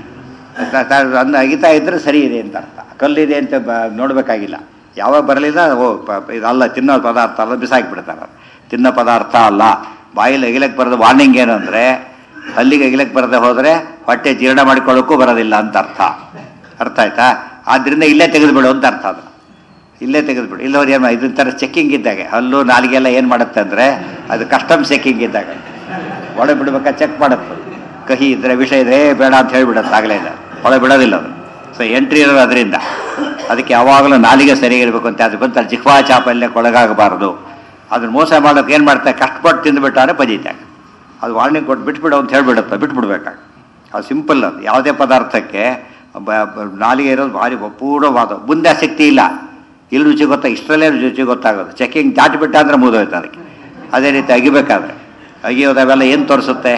A: ತ- ತ- ಅನ್ನ ಅಗಿತಾ ಇದ್ರೆ ಸರಿ ಇದೆ ಅಂತ ಅರ್ಥ ಕಲ್ಲಿದೆ ಅಂತ ಬ ನೋಡಬೇಕಾಗಿಲ್ಲ ಯಾವಾಗ ಬರಲಿಲ್ಲ ಓ ಪ- ಪ- ಇದಲ್ಲ ತಿನ್ನೋ ಪದಾರ್ಥ ಅಲ್ಲ ಬಿಸಾಕಿಬಿಡ್ತಾರೆ ತಿನ್ನೋ ಪದಾರ್ಥ ಅಲ್ಲ ಬಾಯಲ್ಲಿ ಅಗಿಲಕ್ಕೆ ಬರೋದು ವಾರ್ನಿಂಗ್ ಏನು ಅಂದರೆ ಹಲ್ಲಿಗೆ ಅಗಿಲಕ್ಕೆ ಬರದೆ ಹೋದರೆ ಹೊಟ್ಟೆ ಜೀರ್ಣ ಮಾಡ್ಕೊಳ್ಳೋಕ್ಕೂ ಬರೋದಿಲ್ಲ ಅಂತ ಅರ್ಥ ಅರ್ಥ ಆಯ್ತಾ ಆದ್ದರಿಂದ ಇಲ್ಲೇ ತೆಗೆದುಬಿಡು ಅಂತ ಅರ್ಥ ಅದು ಇಲ್ಲೇ ತೆಗೆದುಬಿಡು ಇಲ್ಲವ್ರು ಏನು ಇದನ್ನ ಥರ ಚೆಕ್ಕಿಂಗ್ ಇದ್ದಾಗೆ ಹಲ್ಲು ನಾಲಿಗೆಲ್ಲ ಏನು ಮಾಡುತ್ತೆ ಅಂದರೆ ಅದು ಕಸ್ಟಮ್ ಚೆಕ್ಕಿಂಗ್ ಇದ್ದಾಗ ಒಳಗೆ ಬಿಡ್ಬೇಕಾ ಚೆಕ್ ಮಾಡುತ್ತೆ ಕಹಿ ಇದ್ರೆ ವಿಷ ಇದ್ರೆ ಏ ಬೇಡ ಅಂತ ಹೇಳಿಬಿಡುತ್ತೆ ಆಗಲೇ ಇಲ್ಲ ಒಳಗೆ ಬಿಡೋದಿಲ್ಲ ಅದು ಸೊ ಎಂಟ್ರಿ ಇರೋದು ಅದರಿಂದ ಅದಕ್ಕೆ ಯಾವಾಗಲೂ ನಾಲಿಗೆ ಸರಿಯಾಗಿರ್ಬೇಕು ಅಂತ ಅದು ಬಂತ ಜಿಹ್ವಾ ಚಾಪಲ್ಯಕ್ಕೆ ಒಳಗಾಗಬಾರ್ದು ಅದನ್ನ ಮೋಸ ಮಾಡೋಕೆ ಏನು ಮಾಡ್ತಾರೆ ಕಷ್ಟಪಟ್ಟು ತಿಂದುಬಿಟ್ಟಾರೆ ಪದೀತಾಗ ಅದು ವಾರ್ನಿಂಗ್ ಕೊಟ್ಟು ಬಿಟ್ಬಿಡು ಅಂತ ಹೇಳ್ಬಿಡುತ್ತೆ ಬಿಟ್ಬಿಡ್ಬೇಕಾಗ ಅದು ಸಿಂಪಲ್ ಅದು ಯಾವುದೇ ಪದಾರ್ಥಕ್ಕೆ ಬ- ಬ- ನಾಲಿಗೆ ಇರೋದು ಭಾರಿ ಅಪೂರ್ಣವಾದ ಮುಂದೆ ಆಸಕ್ತಿ ಇಲ್ಲ ಇಲ್ಲಿ ರುಚಿ ಗೊತ್ತಾ ಇಷ್ಟರಲ್ಲೇ ರುಚಿ ಗೊತ್ತಾಗೋದು ಚೆಕಿಂಗ್ ದಾಟಿಬಿಟ್ಟ ಅಂದರೆ ಮುಗಿದೋಯ್ತು ಅದಕ್ಕೆ ಅದೇ ರೀತಿ ಅಗಿಬೇಕಾದ್ರೆ ಅಗಿಯೋದವೆಲ್ಲ ಏನು ತೋರಿಸುತ್ತೆ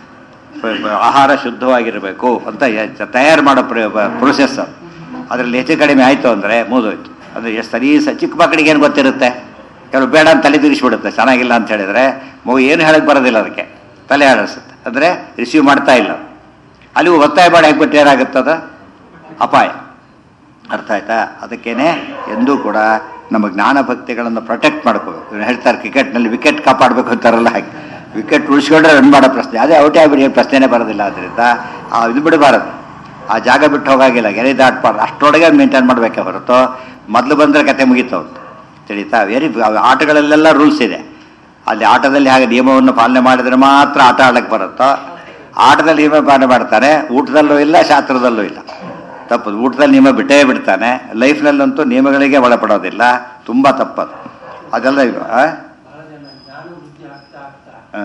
A: ಪ- ಪ- ಆಹಾರ ಶುದ್ಧವಾಗಿರಬೇಕು ಅಂತ ಯ- ತಯಾರು ಮಾಡೋ ಪ್ರೊಸೆಸ್ ಅದು ಅದರಲ್ಲಿ ಹೆಚ್ಚು ಕಡಿಮೆ ಆಯಿತು ಅಂದರೆ ಮುಗಿದೋಯ್ತು ಅಂದರೆ ಎಷ್ಟು ಸರಿ ಸ ಚಿಕ್ಕ ಮಕ್ಕಳಿಗೆ ಏನು ಗೊತ್ತಿರುತ್ತೆ ಕೆಲವು ಬೇಡ ಅಂತ ತಲೆ ತಿರುಗಿಸ್ಬಿಡುತ್ತೆ ಚೆನ್ನಾಗಿಲ್ಲ ಅಂತ ಹೇಳಿದರೆ ಮಗು ಏನು ಹೇಳಕ್ಕೆ ಬರೋದಿಲ್ಲ ಅದಕ್ಕೆ ತಲೆ ಆಡಿಸುತ್ತೆ ಅಂದರೆ ರಿಸೀವ್ ಮಾಡ್ತಾ ಇಲ್ಲ ಅಲ್ಲಿಗೂ ಒತ್ತಾಯ ಮಾಡಿ ಹಾಕ್ಬಿಟ್ಟು ಏನಾಗುತ್ತದ ಅಪಾಯ ಅರ್ಥ ಆಯ್ತಾ ಅದಕ್ಕೇನೆ ಎಂದೂ ಕೂಡ ನಮ್ಮ ಜ್ಞಾನ ಭಕ್ತಿಗಳನ್ನು ಪ್ರೊಟೆಕ್ಟ್ ಮಾಡ್ಕೋಬೇಕು ಇವ್ರು ಹೇಳ್ತಾರೆ ಕ್ರಿಕೆಟ್ನಲ್ಲಿ ವಿಕೆಟ್ ಕಾಪಾಡಬೇಕು ಅಂತಾರಲ್ಲ ಹಾಗೆ ವಿಕೆಟ್ ಉಳಿಸ್ಕೊಂಡ್ರೆ ರನ್ ಮಾಡೋ ಪ್ರಶ್ನೆ ಅದೇ ಔಟ್ ಆಗಿಬಿಡಿ ಏನು ಪ್ರಶ್ನೆನೇ ಬರೋದಿಲ್ಲ ಅದರಿಂದ ಆ ಇದು ಬಿಡಬಾರದು ಆ ಜಾಗ ಬಿಟ್ಟು ಹೋಗಾಗಿಲ್ಲ ಗೆರೆ ದಾಟ್ಬಾರ್ದು ಅಷ್ಟರೊಳಗೆ ಮೇಂಟೈನ್ ಮಾಡಬೇಕೆ ಹೊರತು ಮೊದಲು ಬಂದರೆ ಕತೆ ಮುಗೀತು ಅವ್ರು ತಿಳಿತಾ ವೆರಿ ಆಟಗಳಲ್ಲೆಲ್ಲ ರೂಲ್ಸ್ ಇದೆ ಅಲ್ಲಿ ಆಟದಲ್ಲಿ ಹಾಗೆ ನಿಯಮವನ್ನು ಪಾಲನೆ ಮಾಡಿದರೆ ಮಾತ್ರ ಆಟ ಆಡಕ್ಕೆ ಬರುತ್ತೋ ಆಟದಲ್ಲಿ ನಿಯಮ ಪಾಲನೆ ಮಾಡ್ತಾನೆ ಊಟದಲ್ಲೂ ಇಲ್ಲ ಶಾಸ್ತ್ರದಲ್ಲೂ ಇಲ್ಲ ತಪ್ಪದು ಊಟದಲ್ಲಿ ನಿಯಮ ಬಿಟ್ಟೇ ಬಿಡ್ತಾನೆ ಲೈಫ್ನಲ್ಲಂತೂ ನಿಯಮಗಳಿಗೆ ಒಳಪಡೋದಿಲ್ಲ ತುಂಬ ತಪ್ಪದು ಅದೆಲ್ಲ ಇದು, ಆ? ಆ.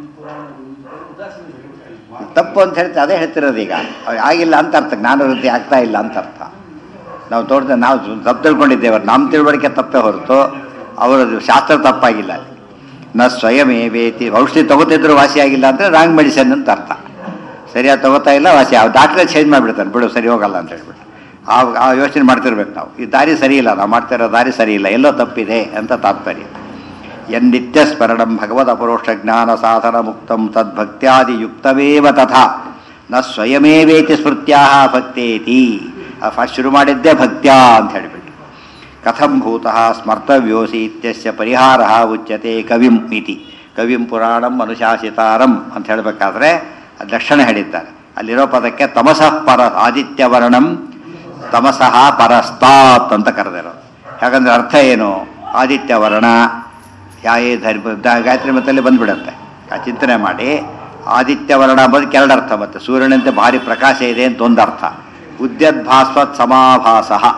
A: ತಪ್ಪು ಅಂತ ಹೇಳ್ತಾ ಅದೇ ಹೇಳ್ತಿರೋದು ಈಗ ಅವ್ ಆಗಿಲ್ಲ ಅಂತ ಅರ್ಥ ಜ್ಞಾನ ವೃದ್ಧಿ ಆಗ್ತಾ ಇಲ್ಲ ಅಂತ ಅರ್ಥ ನಾವು ತೋರಿದ ನಾವು ತಪ್ಪು ತಿಳ್ಕೊಂಡಿದ್ದೇವೆ ನಮ್ಮ ತಿಳುವಳಿಕೆ ತಪ್ಪೇ ಹೊರತು ಅವರದು ಶಾಸ್ತ್ರ ತಪ್ಪಾಗಿಲ್ಲ ಅಲ್ಲಿ ನ ಸ್ವಯಮೇವೇತಿ ಔಷಧಿ ತಗೋತಿದ್ರು ವಾಸಿ ಆಗಿಲ್ಲ ಅಂದರೆ ರಾಂಗ್ ಮೆಡಿಸಿನ್ ಅಂತ ಅರ್ಥ ಸರಿಯಾಗಿ ತಗೋತಾ ಇಲ್ಲ ವಾಸಿ ಆ ಡಾಕ್ಟ್ರೇ ಚೇಂಜ್ ಮಾಡಿಬಿಡ್ತಾನೆ ಬಿಡು ಸರಿ ಹೋಗಲ್ಲ ಅಂತ ಹೇಳ್ಬಿಟ್ಟು ಆ ಆ ಯೋಚನೆ ಮಾಡ್ತಿರ್ಬೇಕು ನಾವು ಈ ದಾರಿ ಸರಿ ಇಲ್ಲ ನಾವು ಮಾಡ್ತಿರೋ ದಾರಿ ಸರಿ ಇಲ್ಲ ಎಲ್ಲೋ ತಪ್ಪಿದೆ ಅಂತ ತಾತ್ಪರ್ಯ ಯನ್ನಿತ್ಯ ಸ್ಮರಣಂ ಭಗವದ್ ಅಪರೋಕ್ಷ ಜ್ಞಾನ ಸಾಧನ ಮುಕ್ತಂ ತದ್ಭಕ್ತ್ಯಾದಿ ಯುಕ್ತವೇವ ತಥಾ ನ ಸ್ವಯಮೇವೇತಿ ಸ್ಮೃತ್ಯಾ ಭಕ್ತೇತಿ ಫಸ್ಟ್ ಶುರು ಮಾಡಿದ್ದೇ ಭಕ್ತ್ಯಾ ಅಂತ ಹೇಳಿಬಿಟ್ಟು ಕಥಂ ಭೂತಃ ಸ್ಮರ್ತವ್ಯೋಸಿ ಇತ್ಯಸ್ಯ ಪರಿಹಾರ ಉಚ್ಯತೆ ಕವಿಂ ಇತಿ ಕವಿಂ ಪುರಾಣಂ ಅನುಶಾಸಿತಾರಂ ಅಂತ ಹೇಳಬೇಕಾದ್ರೆ ಅದು ಲಕ್ಷಣ ಹೇಳಿದ್ದಾರೆ ಅಲ್ಲಿರೋ ಪದಕ್ಕೆ ತಮಸಃ ಪರ ಆದಿತ್ಯವರ್ಣಂ ತಮಸಃ ಪರಸ್ತಾತ್ ಅಂತ ಕರೆದಿರೋದು ಯಾಕಂದ್ರೆ ಅರ್ಥ ಏನು ಆದಿತ್ಯವರ್ಣ ಯಾಯೇ ಧರ್ಮ ದ- ಗಾಯತ್ರಿ ಮತಲ್ಲಿ ಬಂದ್ಬಿಡುತ್ತೆ ಆ ಚಿಂತನೆ ಮಾಡಿ ಆದಿತ್ಯವರ್ಣ ಅಂಬೋದಕ್ಕೆ ಎರಡು ಅರ್ಥ ಮತ್ತೆ ಸೂರ್ಯನಂತೆ ಭಾರಿ ಪ್ರಕಾಶ ಇದೆ ಅಂತ ಒಂದು ಅರ್ಥ ಉದ್ಯದ್ಭಾಸ್ವತ್ ಸಮಾಭಾಸ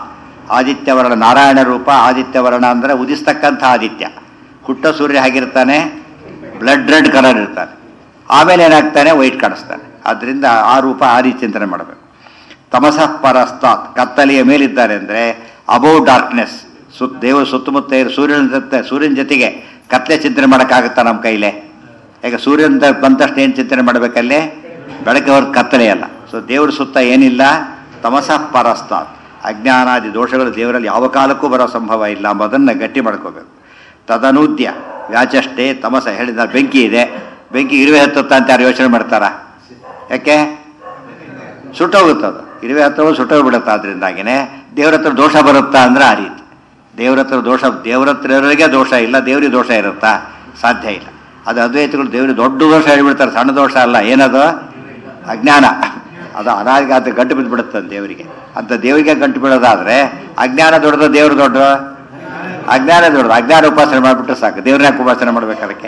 A: ಆದಿತ್ಯವರ್ಣ ನಾರಾಯಣ ರೂಪ ಆದಿತ್ಯವರ್ಣ ಅಂದರೆ ಉದಿಸ್ತಕ್ಕಂಥ ಆದಿತ್ಯ ಹುಟ್ಟ ಸೂರ್ಯ ಆಗಿರ್ತಾನೆ ಬ್ಲಡ್ ರೆಡ್ ಕಲರ್ ಇರ್ತಾನೆ ಆಮೇಲೆ ಏನಾಗ್ತಾನೆ ವೈಟ್ ಕಾಣಿಸ್ತಾನೆ ಆದ್ದರಿಂದ ಆ ರೂಪ ಆ ರೀತಿ ಚಿಂತನೆ ಮಾಡಬೇಕು ತಮಸಃ ಪರಸ್ತಾತ್ ಕತ್ತಲೆಯ ಮೇಲಿದ್ದಾರೆ ಅಂದರೆ ಅಬೌವ್ ಡಾರ್ಕ್ನೆಸ್ ಸುತ್ತ ದೇವರು ಸುತ್ತಮುತ್ತ ಇರೋ ಸೂರ್ಯನ ಜೊತೆ ಸೂರ್ಯನ ಜೊತೆಗೆ ಕತ್ತಲೆ ಚಿಂತನೆ ಮಾಡೋಕ್ಕಾಗುತ್ತಾ ನಮ್ಮ ಕೈಲೇ ಈಗ ಸೂರ್ಯನ ಬಂದ ತಕ್ಷಣ ಏನು ಚಿಂತನೆ ಮಾಡಬೇಕಲ್ಲಿ ಬೆಳಗ್ಗೆ ಹೊರತು ಕತ್ತಲೆ ಅಲ್ಲ ಸೊ ದೇವ್ರ ಸುತ್ತ ಏನಿಲ್ಲ ತಮಸಃ ಪರಸ್ತಾತ್ ಅಜ್ಞಾನಾದಿ ದೋಷಗಳು ದೇವರಲ್ಲಿ ಯಾವ ಕಾಲಕ್ಕೂ ಬರೋ ಸಂಭವ ಇಲ್ಲ ಎಂಬುದನ್ನು ಗಟ್ಟಿ ಮಾಡ್ಕೋಬೇಕು ತದನೂದ್ಯ ವ್ಯಾಚಷ್ಟೇ ತಮಸ ಹೇಳಿದ ಬೆಂಕಿ ಇದೆ ಬೆಂಕಿ ಇರುವೆ ಹತ್ತುತ್ತಾ ಅಂತ ಯಾರು ಯೋಚನೆ ಮಾಡ್ತಾರಾ ಯಾಕೆ ಸುಟ್ಟೋಗುತ್ತೆ ಅದು ಇರುವೆ ಹತ್ತೋ ಸುಟ್ಟೋಗ್ಬಿಡುತ್ತೆ ಅದರಿಂದಾಗಿನೇ ದೇವ್ರ ಹತ್ರ ದೋಷ ಬರುತ್ತಾ ಅಂದ್ರೆ ಆ ರೀತಿ ದೇವ್ರ ಹತ್ರ ದೋಷ ದೇವ್ರ ಹತ್ರ ಇರೋರಿಗೆ ದೋಷ ಇಲ್ಲ ದೇವ್ರಿಗೆ ದೋಷ ಇರುತ್ತಾ ಸಾಧ್ಯ ಇಲ್ಲ ಅದು ಅದ್ವೈತಗಳು ದೇವ್ರಿಗೆ ದೊಡ್ಡ ದೋಷ ಹೇಳ್ಬಿಡ್ತಾರೆ ಸಣ್ಣ ದೋಷ ಅಲ್ಲ ಏನದು ಅಜ್ಞಾನ ಅದು ಅನಾಗ ಅದು ಗಂಟು ಬಿದ್ದುಬಿಡುತ್ತೆ ದೇವರಿಗೆ ಅಂತ ದೇವರಿಗೆ ಗಂಟು ಬೀಳೋದಾದ್ರೆ ಅಜ್ಞಾನ ದೊಡ್ಡದು ದೇವ್ರು ದೊಡ್ಡ ಅಜ್ಞಾನ ದೊಡ್ಡದು ಅಜ್ಞಾನ ಉಪಾಸನೆ ಮಾಡಿಬಿಟ್ರೆ ಸಾಕು ದೇವ್ರನ್ನ ಯಾಕೆ ಉಪಾಸನೆ ಮಾಡ್ಬೇಕು ಅದಕ್ಕೆ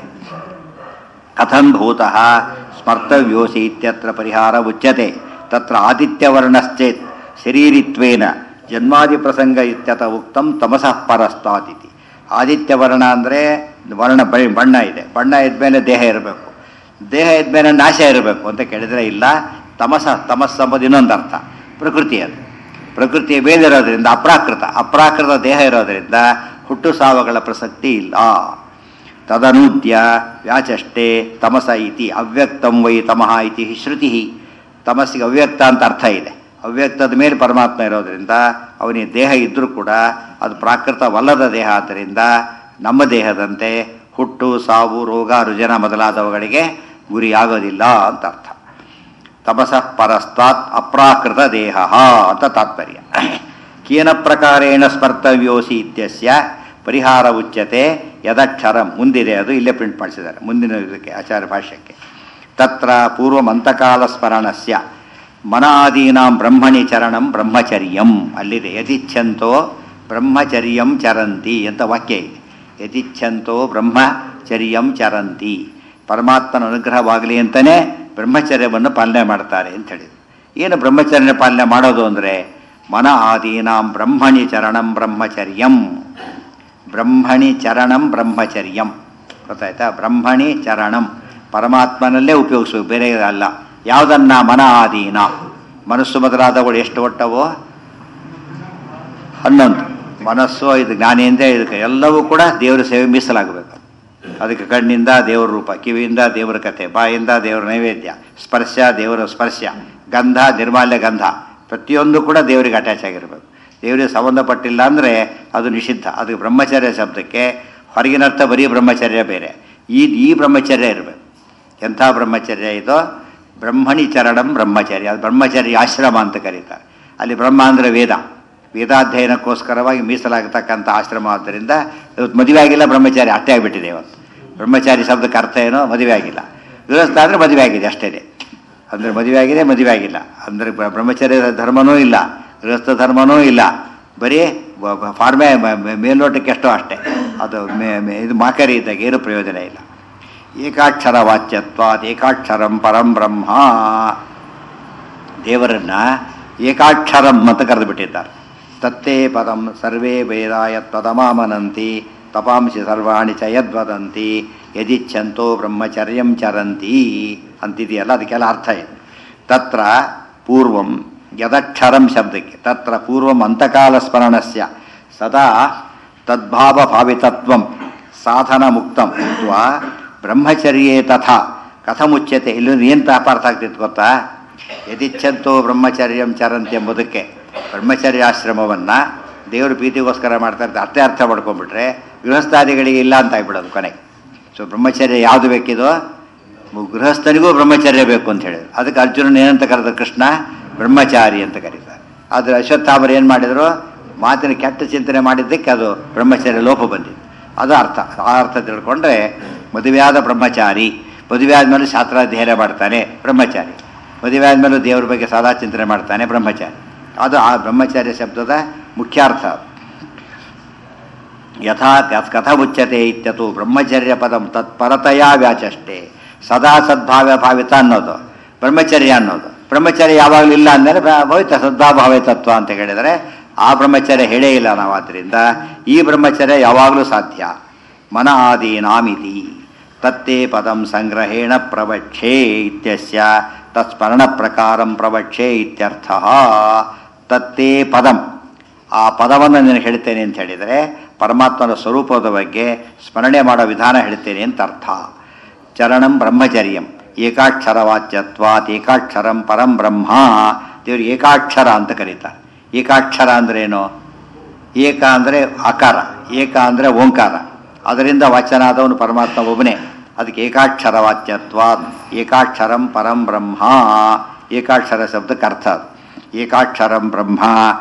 A: ಕಥಂ ಭೂತಃ ಸ್ಮರ್ತವ್ಯೋಸಿ ಇತ್ಯತ್ರ ಪರಿಹಾರ ಉಚ್ಯತೆ ತತ್ರ ಆದಿತ್ಯವರ್ಣಶ್ಚೇತ್ ಶರೀರಿತ್ವೇನ ಜನ್ಮಾದಿ ಪ್ರಸಂಗ ಇತ್ಯತ ಉಕ್ತಂ ತಮಸಃ ಪರಸ್ತಾತಿಥಿ ಆದಿತ್ಯವರ್ಣ ಅಂದರೆ ವರ್ಣ ಬ- ಬಣ್ಣ ಇದೆ ಬಣ್ಣ ಇದ್ಮೇಲೆ ದೇಹ ಇರಬೇಕು ದೇಹ ಇದ್ಮೇಲೆ ನಾಶ ಇರಬೇಕು ಅಂತ ಕೇಳಿದರೆ ಇಲ್ಲ ತಮಸ ತಮಸ್ ಎಂಬುದು ಇನ್ನೊಂದು ಅರ್ಥ ಪ್ರಕೃತಿ ಅದು ಪ್ರಕೃತಿಯ ಮೇಲಿರೋದ್ರಿಂದ ಅಪ್ರಾಕೃತ ಅಪ್ರಾಕೃತ ದೇಹ ಇರೋದ್ರಿಂದ ಹುಟ್ಟು ಸಾವುಗಳ ಪ್ರಸಕ್ತಿ ಇಲ್ಲ ತದನೂದ್ಯ ವ್ಯಾಚಷ್ಟೇ ತಮಸ ಇತಿ ಅವ್ಯಕ್ತಂ ವೈ ತಮಃ ಇತಿ ಶ್ರುತಿ ತಮಸ್ಸಿಗೆ ಅವ್ಯಕ್ತ ಅಂತ ಅರ್ಥ ಇದೆ ಅವ್ಯಕ್ತದ ಮೇಲೆ ಪರಮಾತ್ಮ ಇರೋದ್ರಿಂದ ಅವನಿಗೆ ದೇಹ ಇದ್ದರೂ ಕೂಡ ಅದು ಪ್ರಾಕೃತವಲ್ಲದ ದೇಹ ಆದ್ದರಿಂದ ನಮ್ಮ ದೇಹದಂತೆ ಹುಟ್ಟು ಸಾವು ರೋಗ ರುಜನ ಮೊದಲಾದವುಗಳಿಗೆ ಗುರಿಯಾಗೋದಿಲ್ಲ ಅಂತ ಅರ್ಥ ತಪಸಃ ಪರಸ್ತಾತ್ ಅಪ್ರಾಕೃತ ದೇಹ ಅಂತ ತಾತ್ಪರ್ಯ ಕೇನ ಪ್ರಕಾರೇಣ ಸ್ಮರ್ತವ್ಯೋಸಿ ಇತ್ಯಸ್ಯ ಪರಿಹಾರ ಉಚ್ಯತೆ ಯದಕ್ಷರ ಮುಂದಿದೆ ಅದು ಇಲ್ಲೇ ಪ್ರಿಂಟ್ ಮಾಡಿಸಿದ್ದಾರೆ ಮುಂದಿನ ಇದಕ್ಕೆ ಆಚಾರ್ಯ ಭಾಷ್ಯಕ್ಕೆ ತತ್ರ ಪೂರ್ವಮಂತಕಾಲ ಸ್ಮರಣಸ್ಯ ಮನಾದೀನಾಂ ಬ್ರಹ್ಮಣಿ ಚರಣಂ ಬ್ರಹ್ಮಚರ್ಯಂ ಅಲ್ಲಿದೆ ಯದಿಚ್ಛಂತೋ ಬ್ರಹ್ಮಚರ್ಯಂ ಚರಂತಿ ಅಂತ ವಾಕ್ಯ ಇದೆ ಯದಿಚ್ಛಂತೋ ಬ್ರಹ್ಮಚರ್ಯಂ ಚರಂತಿ ಪರಮಾತ್ಮನ ಅನುಗ್ರಹವಾಗಲಿ ಅಂತಲೇ ಬ್ರಹ್ಮಚರ್ಯವನ್ನು ಪಾಲನೆ ಮಾಡ್ತಾರೆ ಅಂತ ಹೇಳಿದ್ರು ಏನು ಬ್ರಹ್ಮಚರ್ಯ ಪಾಲನೆ ಮಾಡೋದು ಅಂದರೆ ಮನ ಆದೀನಾಂ ಬ್ರಹ್ಮಣಿ ಚರಣಂ ಬ್ರಹ್ಮಚರ್ಯಂ ಬ್ರಹ್ಮಣಿ ಚರಣಂ ಬ್ರಹ್ಮಚರ್ಯಂ ಗೊತ್ತಾಯ್ತಾ ಬ್ರಹ್ಮಣಿ ಚರಣಂ ಪರಮಾತ್ಮನಲ್ಲೇ ಉಪಯೋಗಿಸಬೇಕು ಬೇರೆ ಅಲ್ಲ ಯಾವುದನ್ನ ಮನ ಆದೀನ ಮನಸ್ಸು ಮೊದಲಾದವುಗಳು ಎಷ್ಟು ಒಟ್ಟವೋ ಹನ್ನೊಂದು ಮನಸ್ಸು ಇದು ಜ್ಞಾನೇಂದ್ರ ಇದಕ್ಕೆ ಎಲ್ಲವೂ ಕೂಡ ದೇವರ ಸೇವೆ ಮೀಸಲಾಗಬೇಕು ಅದಕ್ಕೆ ಕಣ್ಣಿಂದ ದೇವರ ರೂಪ ಕಿವಿಯಿಂದ ದೇವರ ಕಥೆ ಬಾಯಿಂದ ದೇವರ ನೈವೇದ್ಯ ಸ್ಪರ್ಶ ದೇವರ ಸ್ಪರ್ಶ ಗಂಧ ನಿರ್ಮಾಲ್ಯ ಗಂಧ ಪ್ರತಿಯೊಂದು ಕೂಡ ದೇವರಿಗೆ ಅಟ್ಯಾಚ್ ಆಗಿರಬೇಕು ದೇವರಿಗೆ ಸಂಬಂಧಪಟ್ಟಿಲ್ಲ ಅಂದರೆ ಅದು ನಿಷಿದ್ಧ ಅದು ಬ್ರಹ್ಮಚರ್ಯ ಶಬ್ದಕ್ಕೆ ಹೊರಗಿನರ್ಥ ಬರೀ ಬ್ರಹ್ಮಚರ್ಯ ಬೇರೆ ಈ ಈ ಬ್ರಹ್ಮಚರ್ಯ ಇರಬೇಕು ಎಂಥ ಬ್ರಹ್ಮಚರ್ಯ ಇದು ಬ್ರಹ್ಮಣಿ ಚರಣಂ ಬ್ರಹ್ಮಚರ್ಯ ಅದು ಬ್ರಹ್ಮಚರ್ಯ ಆಶ್ರಮ ಅಂತ ಕರೀತಾರೆ ಅಲ್ಲಿ ಬ್ರಹ್ಮ ಅಂದರೆ ವೇದ ವೇದಾಧ್ಯಯನಕ್ಕೋಸ್ಕರವಾಗಿ ಮೀಸಲಾಗತಕ್ಕಂಥ ಆಶ್ರಮ ಆದ್ದರಿಂದ ಇವತ್ತು ಮದುವೆ ಆಗಿಲ್ಲ ಬ್ರಹ್ಮಚಾರಿ ಅಷ್ಟೇ ಆಗಿಬಿಟ್ಟಿದೆ ಇವತ್ತು ಬ್ರಹ್ಮಚಾರಿ ಶಬ್ದಕ್ಕೆ ಅರ್ಥ ಏನೋ ಮದುವೆ ಆಗಿಲ್ಲ ಗೃಹಸ್ಥ ಅಂದರೆ ಮದುವೆ ಆಗಿದೆ ಅಷ್ಟೇ ಅಂದರೆ ಮದುವೆ ಆಗಿದೆ ಮದುವೆ ಆಗಿಲ್ಲ ಅಂದರೆ ಬ- ಬ್ರಹ್ಮಚರ್ಯದ ಧರ್ಮನೂ ಇಲ್ಲ ಗೃಹಸ್ಥ ಧರ್ಮನೂ ಇಲ್ಲ ಬರೀ ಬ- ಬ- ಫಾರ್ಮೆ ಮ- ಮ- ಮೇಲ್ನೋಟಕ್ಕೆ ಎಷ್ಟೋ ಅಷ್ಟೇ ಅದು ಮೇ- ಮೇ- ಇದು ಮಾಕರಿ ಇದ್ದಾಗ ಏನು ಪ್ರಯೋಜನ ಇಲ್ಲ ಏಕಾಕ್ಷರ ವಾಚ್ಯತ್ವಾತ್ ಏಕಾಕ್ಷರಂ ಪರಂ ಬ್ರಹ್ಮ ದೇವರನ್ನ ಏಕಾಕ್ಷರಂ ಅಂತ ಕರೆದು ಬಿಟ್ಟಿದ್ದಾರೆ ತತ್ತೇ ಪದಂ ಸರ್ವೇ ವೇದಾಯ ತದಮಾಮನಂತಿ ತಪಾಂಸಿ ಸರ್ವಾಣಿ ಚ ಯದ್ವದಂತಿ ಯದಿಚ್ಛಂತೋ ಬ್ರಹ್ಮಚರ್ಯಂ ಚರಂತಿ ಅಂತಿದೆಯಲ್ಲ ಅದಕ್ಕೆಲ್ಲ ಅರ್ಥ ಇದೆ ತತ್ರ ಪೂರ್ವಂ ಯದಕ್ಷರಂ ಶಬ್ದಕ್ಕೆ ತತ್ರ ಪೂರ್ವಂ ಅಂತಕಾಲ ಸ್ಮರಣಸ್ಯ ಸದಾ ತದ್ಭಾವ ಭಾವಿತತ್ವಂ ಸಾಧನ ಮುಕ್ತಂ ಅಥವಾ ಬ್ರಹ್ಮಚರ್ಯೇ ತಥಾ ಕಥಮುಚ್ಯತೆ ಇಲ್ಲಿ ಏನು ಅಪಾರ್ಥ ಆಗ್ತಿತ್ತು ಗೊತ್ತಾ ಯದಿಚ್ಛಂತೋ ಬ್ರಹ್ಮಚರ್ಯಂ ಚರಂತಿ ಎಂಬುದಕ್ಕೆ ಬ್ರಹ್ಮಚರ್ಯಾಶ್ರಮವನ್ನು ದೇವರು ಪ್ರೀತಿಗೋಸ್ಕರ ಮಾಡ್ತಾ ಇರ್ತಾರೆ ಅಷ್ಟೇ ಅರ್ಥ ಮಾಡ್ಕೊಂಡ್ಬಿಟ್ರೆ ಗೃಹಸ್ಥಾದಿಗಳಿಗೆ ಇಲ್ಲ ಅಂತ ಆಗ್ಬಿಡೋದು ಕೊನೆಗೆ ಸೊ ಬ್ರಹ್ಮಚರ್ಯ ಯಾವುದು ಬೇಕಿದೋ ಮು- ಗೃಹಸ್ಥನಿಗೂ ಬ್ರಹ್ಮಚರ್ಯ ಬೇಕು ಅಂತ ಹೇಳಿದ್ರು ಅದಕ್ಕೆ ಅರ್ಜುನನ್ ಏನಂತ ಕರೆದ ಕೃಷ್ಣ ಬ್ರಹ್ಮಚಾರಿ ಅಂತ ಕರೀತಾರೆ ಆದರೆ ಅಶ್ವತ್ಥಾಮರು ಏನು ಮಾಡಿದರು ಮಾತಿನ ಕೆಟ್ಟ ಚಿಂತನೆ ಮಾಡಿದ್ದಕ್ಕೆ ಅದು ಬ್ರಹ್ಮಚರ್ಯ ಲೋಪ ಬಂದಿತ್ತು ಅದು ಅರ್ಥ ಆ ಅರ್ಥ ತಿಳ್ಕೊಂಡ್ರೆ ಮದುವೆಯಾದ ಬ್ರಹ್ಮಚಾರಿ ಮದುವೆ ಆದಮೇಲೆ ಶಾಸ್ತ್ರಾಧ್ಯಯನ ಮಾಡ್ತಾನೆ ಬ್ರಹ್ಮಚಾರಿ ಮದುವೆ ಆದಮೇಲೂ ದೇವ್ರ ಬಗ್ಗೆ ಸದಾ ಚಿಂತನೆ ಮಾಡ್ತಾನೆ ಬ್ರಹ್ಮಚಾರಿ ಅದು ಆ ಬ್ರಹ್ಮಚಾರ್ಯ ಶಬ್ದದ ಮುಖ್ಯಾರ್ಥ ಅದು ಯಥಾ ಕ- ಕಥಮುಚ್ಯತೆ ಇತ್ಯತು ಬ್ರಹ್ಮಚರ್ಯ ಪದಂ ತತ್ಪರತೆಯ ವ್ಯಾಚಷ್ಟೇ ಸದಾ ಸದ್ಭಾವ್ಯ ಭಾವಿತ ಅನ್ನೋದು ಬ್ರಹ್ಮಚರ್ಯ ಅನ್ನೋದು ಬ್ರಹ್ಮಚರ್ಯ ಯಾವಾಗಲೂ ಇಲ್ಲ ಅಂದಮೇಲೆ ಭವಿತ ಸದ್ಭಾವ ತತ್ವ ಅಂತ ಹೇಳಿದರೆ ಆ ಬ್ರಹ್ಮಚರ್ಯ ಹೇಳೇ ಇಲ್ಲ ನಾವು ಆದ್ದರಿಂದ ಈ ಬ್ರಹ್ಮಚರ್ಯ ಯಾವಾಗಲೂ ಸಾಧ್ಯ ಮನ ಆದೀನಾಮಿತಿ ತತ್ತೇ ಪದಂ ಸಂಗ್ರಹೇಣ ಪ್ರವಕ್ಷೇ ಇತ್ಯಸ್ಯ ತತ್ಸ್ಮರಣ ಪ್ರಕಾರಂ ಪ್ರವಕ್ಷೇ ಇತ್ಯರ್ಥ ತತ್ತೇ ಪದಂ ಆ ಪದವನ್ನು ನಾನು ಹೇಳ್ತೇನೆ ಅಂತ ಹೇಳಿದರೆ ಪರಮಾತ್ಮನ ಸ್ವರೂಪದ ಬಗ್ಗೆ ಸ್ಮರಣೆ ಮಾಡೋ ವಿಧಾನ ಹೇಳ್ತೇನೆ ಅಂತ ಅರ್ಥ ಚರಣಂ ಬ್ರಹ್ಮಚರ್ಯಂ ಏಕಾಕ್ಷರವಾಚ್ಯತ್ವಾತ್ ಏಕಾಕ್ಷರಂ ಪರಂ ಬ್ರಹ್ಮ ದೇವರು ಏಕಾಕ್ಷರ ಅಂತ ಕರೀತಾರೆ ಏಕಾಕ್ಷರ ಅಂದ್ರೇನು ಏಕ ಅಂದರೆ ಆಕಾರ ಏಕ ಅಂದರೆ ಓಂಕಾರ ಅದರಿಂದ ವಾಚನಾದವನು ಪರಮಾತ್ಮ ಒಬ್ಬನೇ ಅದಕ್ಕೆ ಏಕಾಕ್ಷರ ವಾಚ್ಯತ್ವಾತ್ ಏಕಾಕ್ಷರಂ ಪರಂ ಬ್ರಹ್ಮ ಏಕಾಕ್ಷರ ಶಬ್ದಕ್ಕೆ ಅರ್ಥ ಅದು. ಏಕಾಕ್ಷರಂ ಬ್ರಹ್ಮ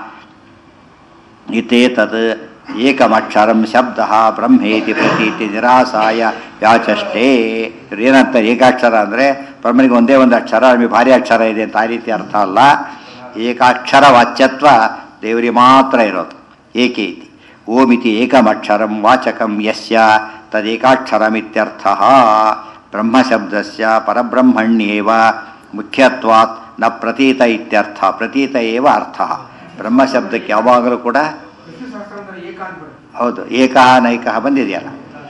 A: ಇತೇತದ್ ಏಕಮಕ್ಷರಂ ಶಬ್ದ ಬ್ರಹ್ಮೇತಿ ಪ್ರತೀತಿ ನಿರಾಸಾಯ ವ್ಯಾಚಷ್ಟೇ ಇವ್ರು ಏನಂತಾರೆ ಏಕಾಕ್ಷರ ಅಂದರೆ ಬ್ರಹ್ಮನಿಗೆ ಒಂದೇ ಒಂದು ಅಕ್ಷರ ನಮಗೆ ಭಾರಿ ಅಕ್ಷರ ಇದೆ ಅಂತ ಆ ರೀತಿ ಅರ್ಥ ಅಲ್ಲ ಏಕಾಕ್ಷರ ವಾಚ್ಯತ್ವ ದೇವರಿಗೆ ಮಾತ್ರ ಇರೋದು ಏಕೆ ಇತಿ ಓಮಿತಿ ಏಕಮಕ್ಷರಂ ವಾಚಕಂ ಯಸ್ಯ ತದೇಕಾಕ್ಷರಮಿತ್ಯರ್ಥ ಬ್ರಹ್ಮಶಬ್ದಸ್ಯ ಪರಬ್ರಹ್ಮಣ್ಯೇವ ಮುಖ್ಯತ್ವಾತ್ ನ ಪ್ರತೀತ ಇತ್ಯರ್ಥ ಪ್ರತೀತ ಏವ ಅರ್ಥ ಬ್ರಹ್ಮಶಬ್ದಕ್ಕೆ ಯಾವಾಗಲೂ ಕೂಡ
B: ವಿಷ್ಣು ಸಹಸ್ರಾಂತರ ಏಕ ಅಂತ ಬರುತ್ತೆ
A: ಹೌದು ಏಕ ನೈಕ ಬಂದಿದೆಯಲ್ಲ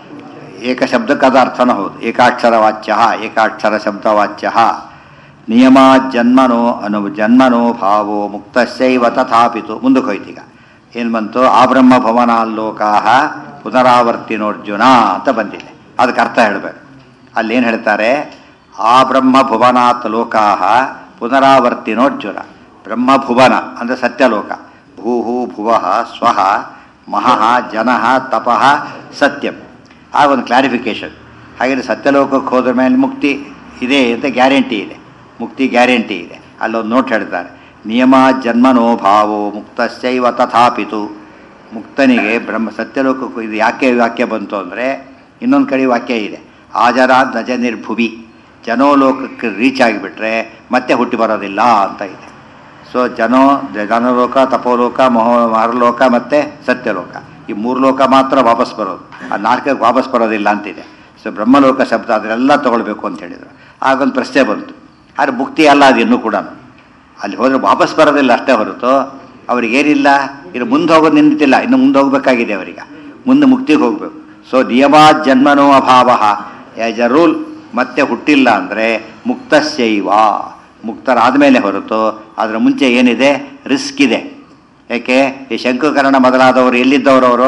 A: ಏಕ ಶಬ್ದಕ್ಕೆ ಅದು ಅರ್ಥನೂ ಹೌದು ಏಕಾಕ್ಷರ ವಾಚ್ಯ ಏಕಾಕ್ಷರ ಶಬ್ದವಾಚ್ಯ ನಿಯಮ ಜನ್ಮನೋ ಅನು ಜನ್ಮನೋ ಭಾವೋ ಮುಕ್ತಸ್ಯೈವ ತಥಾಪಿತು ಮುಂದಕ್ಕೆ ಹೋಯ್ತೀಗ ಏನು ಬಂತು ಆ ಬ್ರಹ್ಮ ಭವನಾಲ್ಲೋಕಾ ಪುನರಾವರ್ತಿನೋರ್ಜುನ ಅಂತ ಬಂದಿದೆ ಅದಕ್ಕೆ ಅರ್ಥ ಹೇಳಬೇಕು ಅಲ್ಲೇನು ಹೇಳ್ತಾರೆ ಆ ಬ್ರಹ್ಮ ಭುವನಾತ್ ಲೋಕಾ ಪುನರಾವರ್ತಿನೋರ್ಜುನ ಬ್ರಹ್ಮಭುವನ ಅಂದರೆ ಸತ್ಯಲೋಕ ಭೂಹು ಭುವಃ ಸ್ವಃ ಮಹಃ ಜನಃ ತಪಃ ಸತ್ಯಂ ಆ ಒಂದು ಕ್ಲಾರಿಫಿಕೇಶನ್ ಹಾಗೆ ಸತ್ಯಲೋಕಕ್ಕೆ ಹೋದ್ರ ಮೇಲೆ ಮುಕ್ತಿ ಇದೆ ಅಂತ ಗ್ಯಾರಂಟಿ ಇದೆ ಮುಕ್ತಿ ಗ್ಯಾರಂಟಿ ಇದೆ ಅಲ್ಲೊಂದು ನೋಟ್ ಹೇಳ್ತಾರೆ ನಿಯಮ ಜನ್ಮನೋ ಭಾವೋ ಮುಕ್ತಸ್ಯೈವ ತಥಾಪಿತು ಮುಕ್ತನಿಗೆ ಬ್ರಹ್ಮ ಸತ್ಯಲೋಕಕ್ಕೂ ಇದು ಯಾಕೆ ವಾಕ್ಯ ಬಂತು ಅಂದರೆ ಇನ್ನೊಂದು ಕಡೆ ವಾಕ್ಯ ಇದೆ ಆಜರ ನಜ ನಿರ್ಭುವಿ ಜನೋಲೋಕಕ್ಕೆ ರೀಚ್ ಆಗಿಬಿಟ್ರೆ ಮತ್ತೆ ಹುಟ್ಟಿ ಬರೋದಿಲ್ಲ ಅಂತ ಇದೆ ಸೊ ಜನೋ ಜನಲೋಕ ತಪೋಲೋಕ ಮಹೋ ಮಹರಲೋಕ ಮತ್ತು ಸತ್ಯಲೋಕ ಈ ಮೂರು ಲೋಕ ಮಾತ್ರ ವಾಪಸ್ ಬರೋದು ಆ ನಾಲ್ಕಕ್ಕೆ ವಾಪಸ್ ಬರೋದಿಲ್ಲ ಅಂತಿದೆ ಸೊ ಬ್ರಹ್ಮಲೋಕ ಶಬ್ದ ಅದನ್ನೆಲ್ಲ ತಗೊಳ್ಬೇಕು ಅಂತ ಹೇಳಿದರು ಆಗೊಂದು ಪ್ರಶ್ನೆ ಬಂತು ಆದರೆ ಮುಕ್ತಿ ಅಲ್ಲ ಅದು ಇನ್ನೂ ಕೂಡ ಅಲ್ಲಿ ಹೋದರೆ ವಾಪಸ್ ಬರೋದಿಲ್ಲ ಅಷ್ಟೇ ಹೊರತು ಅವ್ರಿಗೇನಿಲ್ಲ ಇನ್ನು ಮುಂದೆ ಹೋಗೋದು ನಿಂತಿಲ್ಲ ಇನ್ನು ಮುಂದೆ ಹೋಗಬೇಕಾಗಿದೆ ಅವರಿಗೆ ಮುಂದೆ ಮುಕ್ತಿಗೆ ಹೋಗಬೇಕು ಸೊ ನಿಯಮಾತ್ ಜನ್ಮನೋ ಅಭಾವ ಆ್ಯಸ್ ಎ ರೂಲ್ ಮತ್ತೆ ಹುಟ್ಟಿಲ್ಲ ಅಂದರೆ ಮುಕ್ತಸ್ಯೈವ ಮುಕ್ತರಾದ ಮೇಲೆ ಹೊರತು ಅದರ ಮುಂಚೆ ಏನಿದೆ ರಿಸ್ಕ್ ಇದೆ ಯಾಕೆ ಈ ಶಂಕುಕರಣ ಮೊದಲಾದವರು ಎಲ್ಲಿದ್ದವರು ಅವರು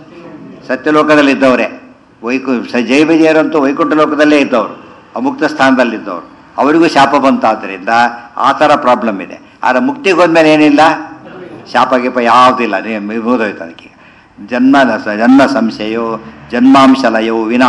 A: ಸತ್ಯಲೋಕದಲ್ಲಿದ್ದವರೇ ವೈಕು ಸ ಜೈವಿಜಯರಂತೂ ವೈಕುಂಠ ಲೋಕದಲ್ಲೇ ಇದ್ದವರು ಅಮುಕ್ತ ಸ್ಥಾನದಲ್ಲಿದ್ದವರು ಅವರಿಗೂ ಶಾಪ ಬಂತಾದ್ದರಿಂದ ಆ ಥರ ಪ್ರಾಬ್ಲಮ್ ಇದೆ ಆದರೆ ಮುಕ್ತಿಗೆ ಹೋದ್ಮೇಲೆ ಏನಿಲ್ಲ ಶಾಪ ಗೀಪ ಯಾವುದಿಲ್ಲ ಮುಗಿದೋಯ್ತು ಅದಕ್ಕೆ ಜನ್ಮ ಜನ್ಮ ಸಂಶಯೋ ಜನ್ಮಾಂಶಲಯೋ ವಿನ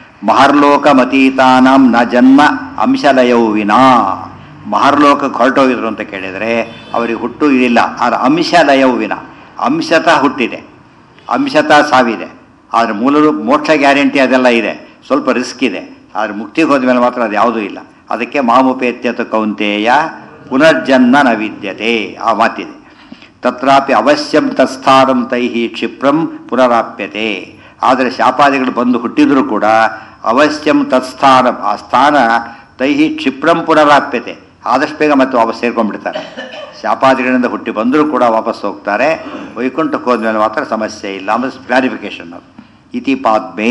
A: ಮಹರ್ಲೋಕಮತೀತಾನಾಂ ನ ಜನ್ಮ ಅಂಶಲಯೋ ವಿನಾ ಮಹರ್ಲೋಕಕ್ಕೆ ಹೊರಟೋಗಿದ್ರು ಅಂತ ಕೇಳಿದರೆ ಅವರಿಗೆ ಹುಟ್ಟು ಇದಿಲ್ಲ ಆದರೆ ಅಂಶಲಯವು ವಿನ ಅಂಶತಃ ಹುಟ್ಟಿದೆ ಅಂಶತಃ ಸಾವಿದೆ ಆದರೆ ಮೂಲ ಮೋಕ್ಷ ಗ್ಯಾರಂಟಿ ಅದೆಲ್ಲ ಇದೆ ಸ್ವಲ್ಪ ರಿಸ್ಕ್ ಇದೆ ಆದರೆ ಮುಕ್ತಿಗೆ ಹೋದ್ಮೇಲೆ ಮಾತ್ರ ಅದು ಯಾವುದೂ ಇಲ್ಲ ಅದಕ್ಕೆ ಮಾಮುಪೇತ್ಯತ ಕೌಂತೆಯ ಪುನರ್ಜನ್ಮ ನ ವಿದ್ಯತೆ ಆ ಮಾತಿದೆ ತತ್ರಾಪಿ ಅವಶ್ಯಂ ತತ್ಸ್ಥಾನಂ ತೈಹಿ ಕ್ಷಿಪ್ರಂ ಪುನರಾಪ್ಯತೆ ಆದರೆ ಶಾಪಾದಿಗಳು ಬಂದು ಹುಟ್ಟಿದರೂ ಕೂಡ ಅವಶ್ಯಂ ತತ್ಸ್ಥಾನ ಆ ಸ್ಥಾನ ತೈಹಿ ಕ್ಷಿಪ್ರಂ ಪುನರಾಪ್ಯತೆ ಆದಷ್ಟು ಬೇಗ ಮತ್ತೆ ವಾಪಸ್ ಸೇರ್ಕೊಂಡ್ಬಿಡ್ತಾರೆ ಶಾಪಾದಿಗಳಿಂದ ಹುಟ್ಟಿ ಬಂದರೂ ಕೂಡ ವಾಪಸ್ ಹೋಗ್ತಾರೆ ವೈಕುಂಠಕ್ಕೆ ಹೋದ್ಮೇಲೆ ಮಾತ್ರ ಸಮಸ್ಯೆ ಇಲ್ಲ ಅಂದರೆ ಕ್ಲಾರಿಫಿಕೇಶನ್ ಅದು ಇತಿ ಪಾದ್ಮೇ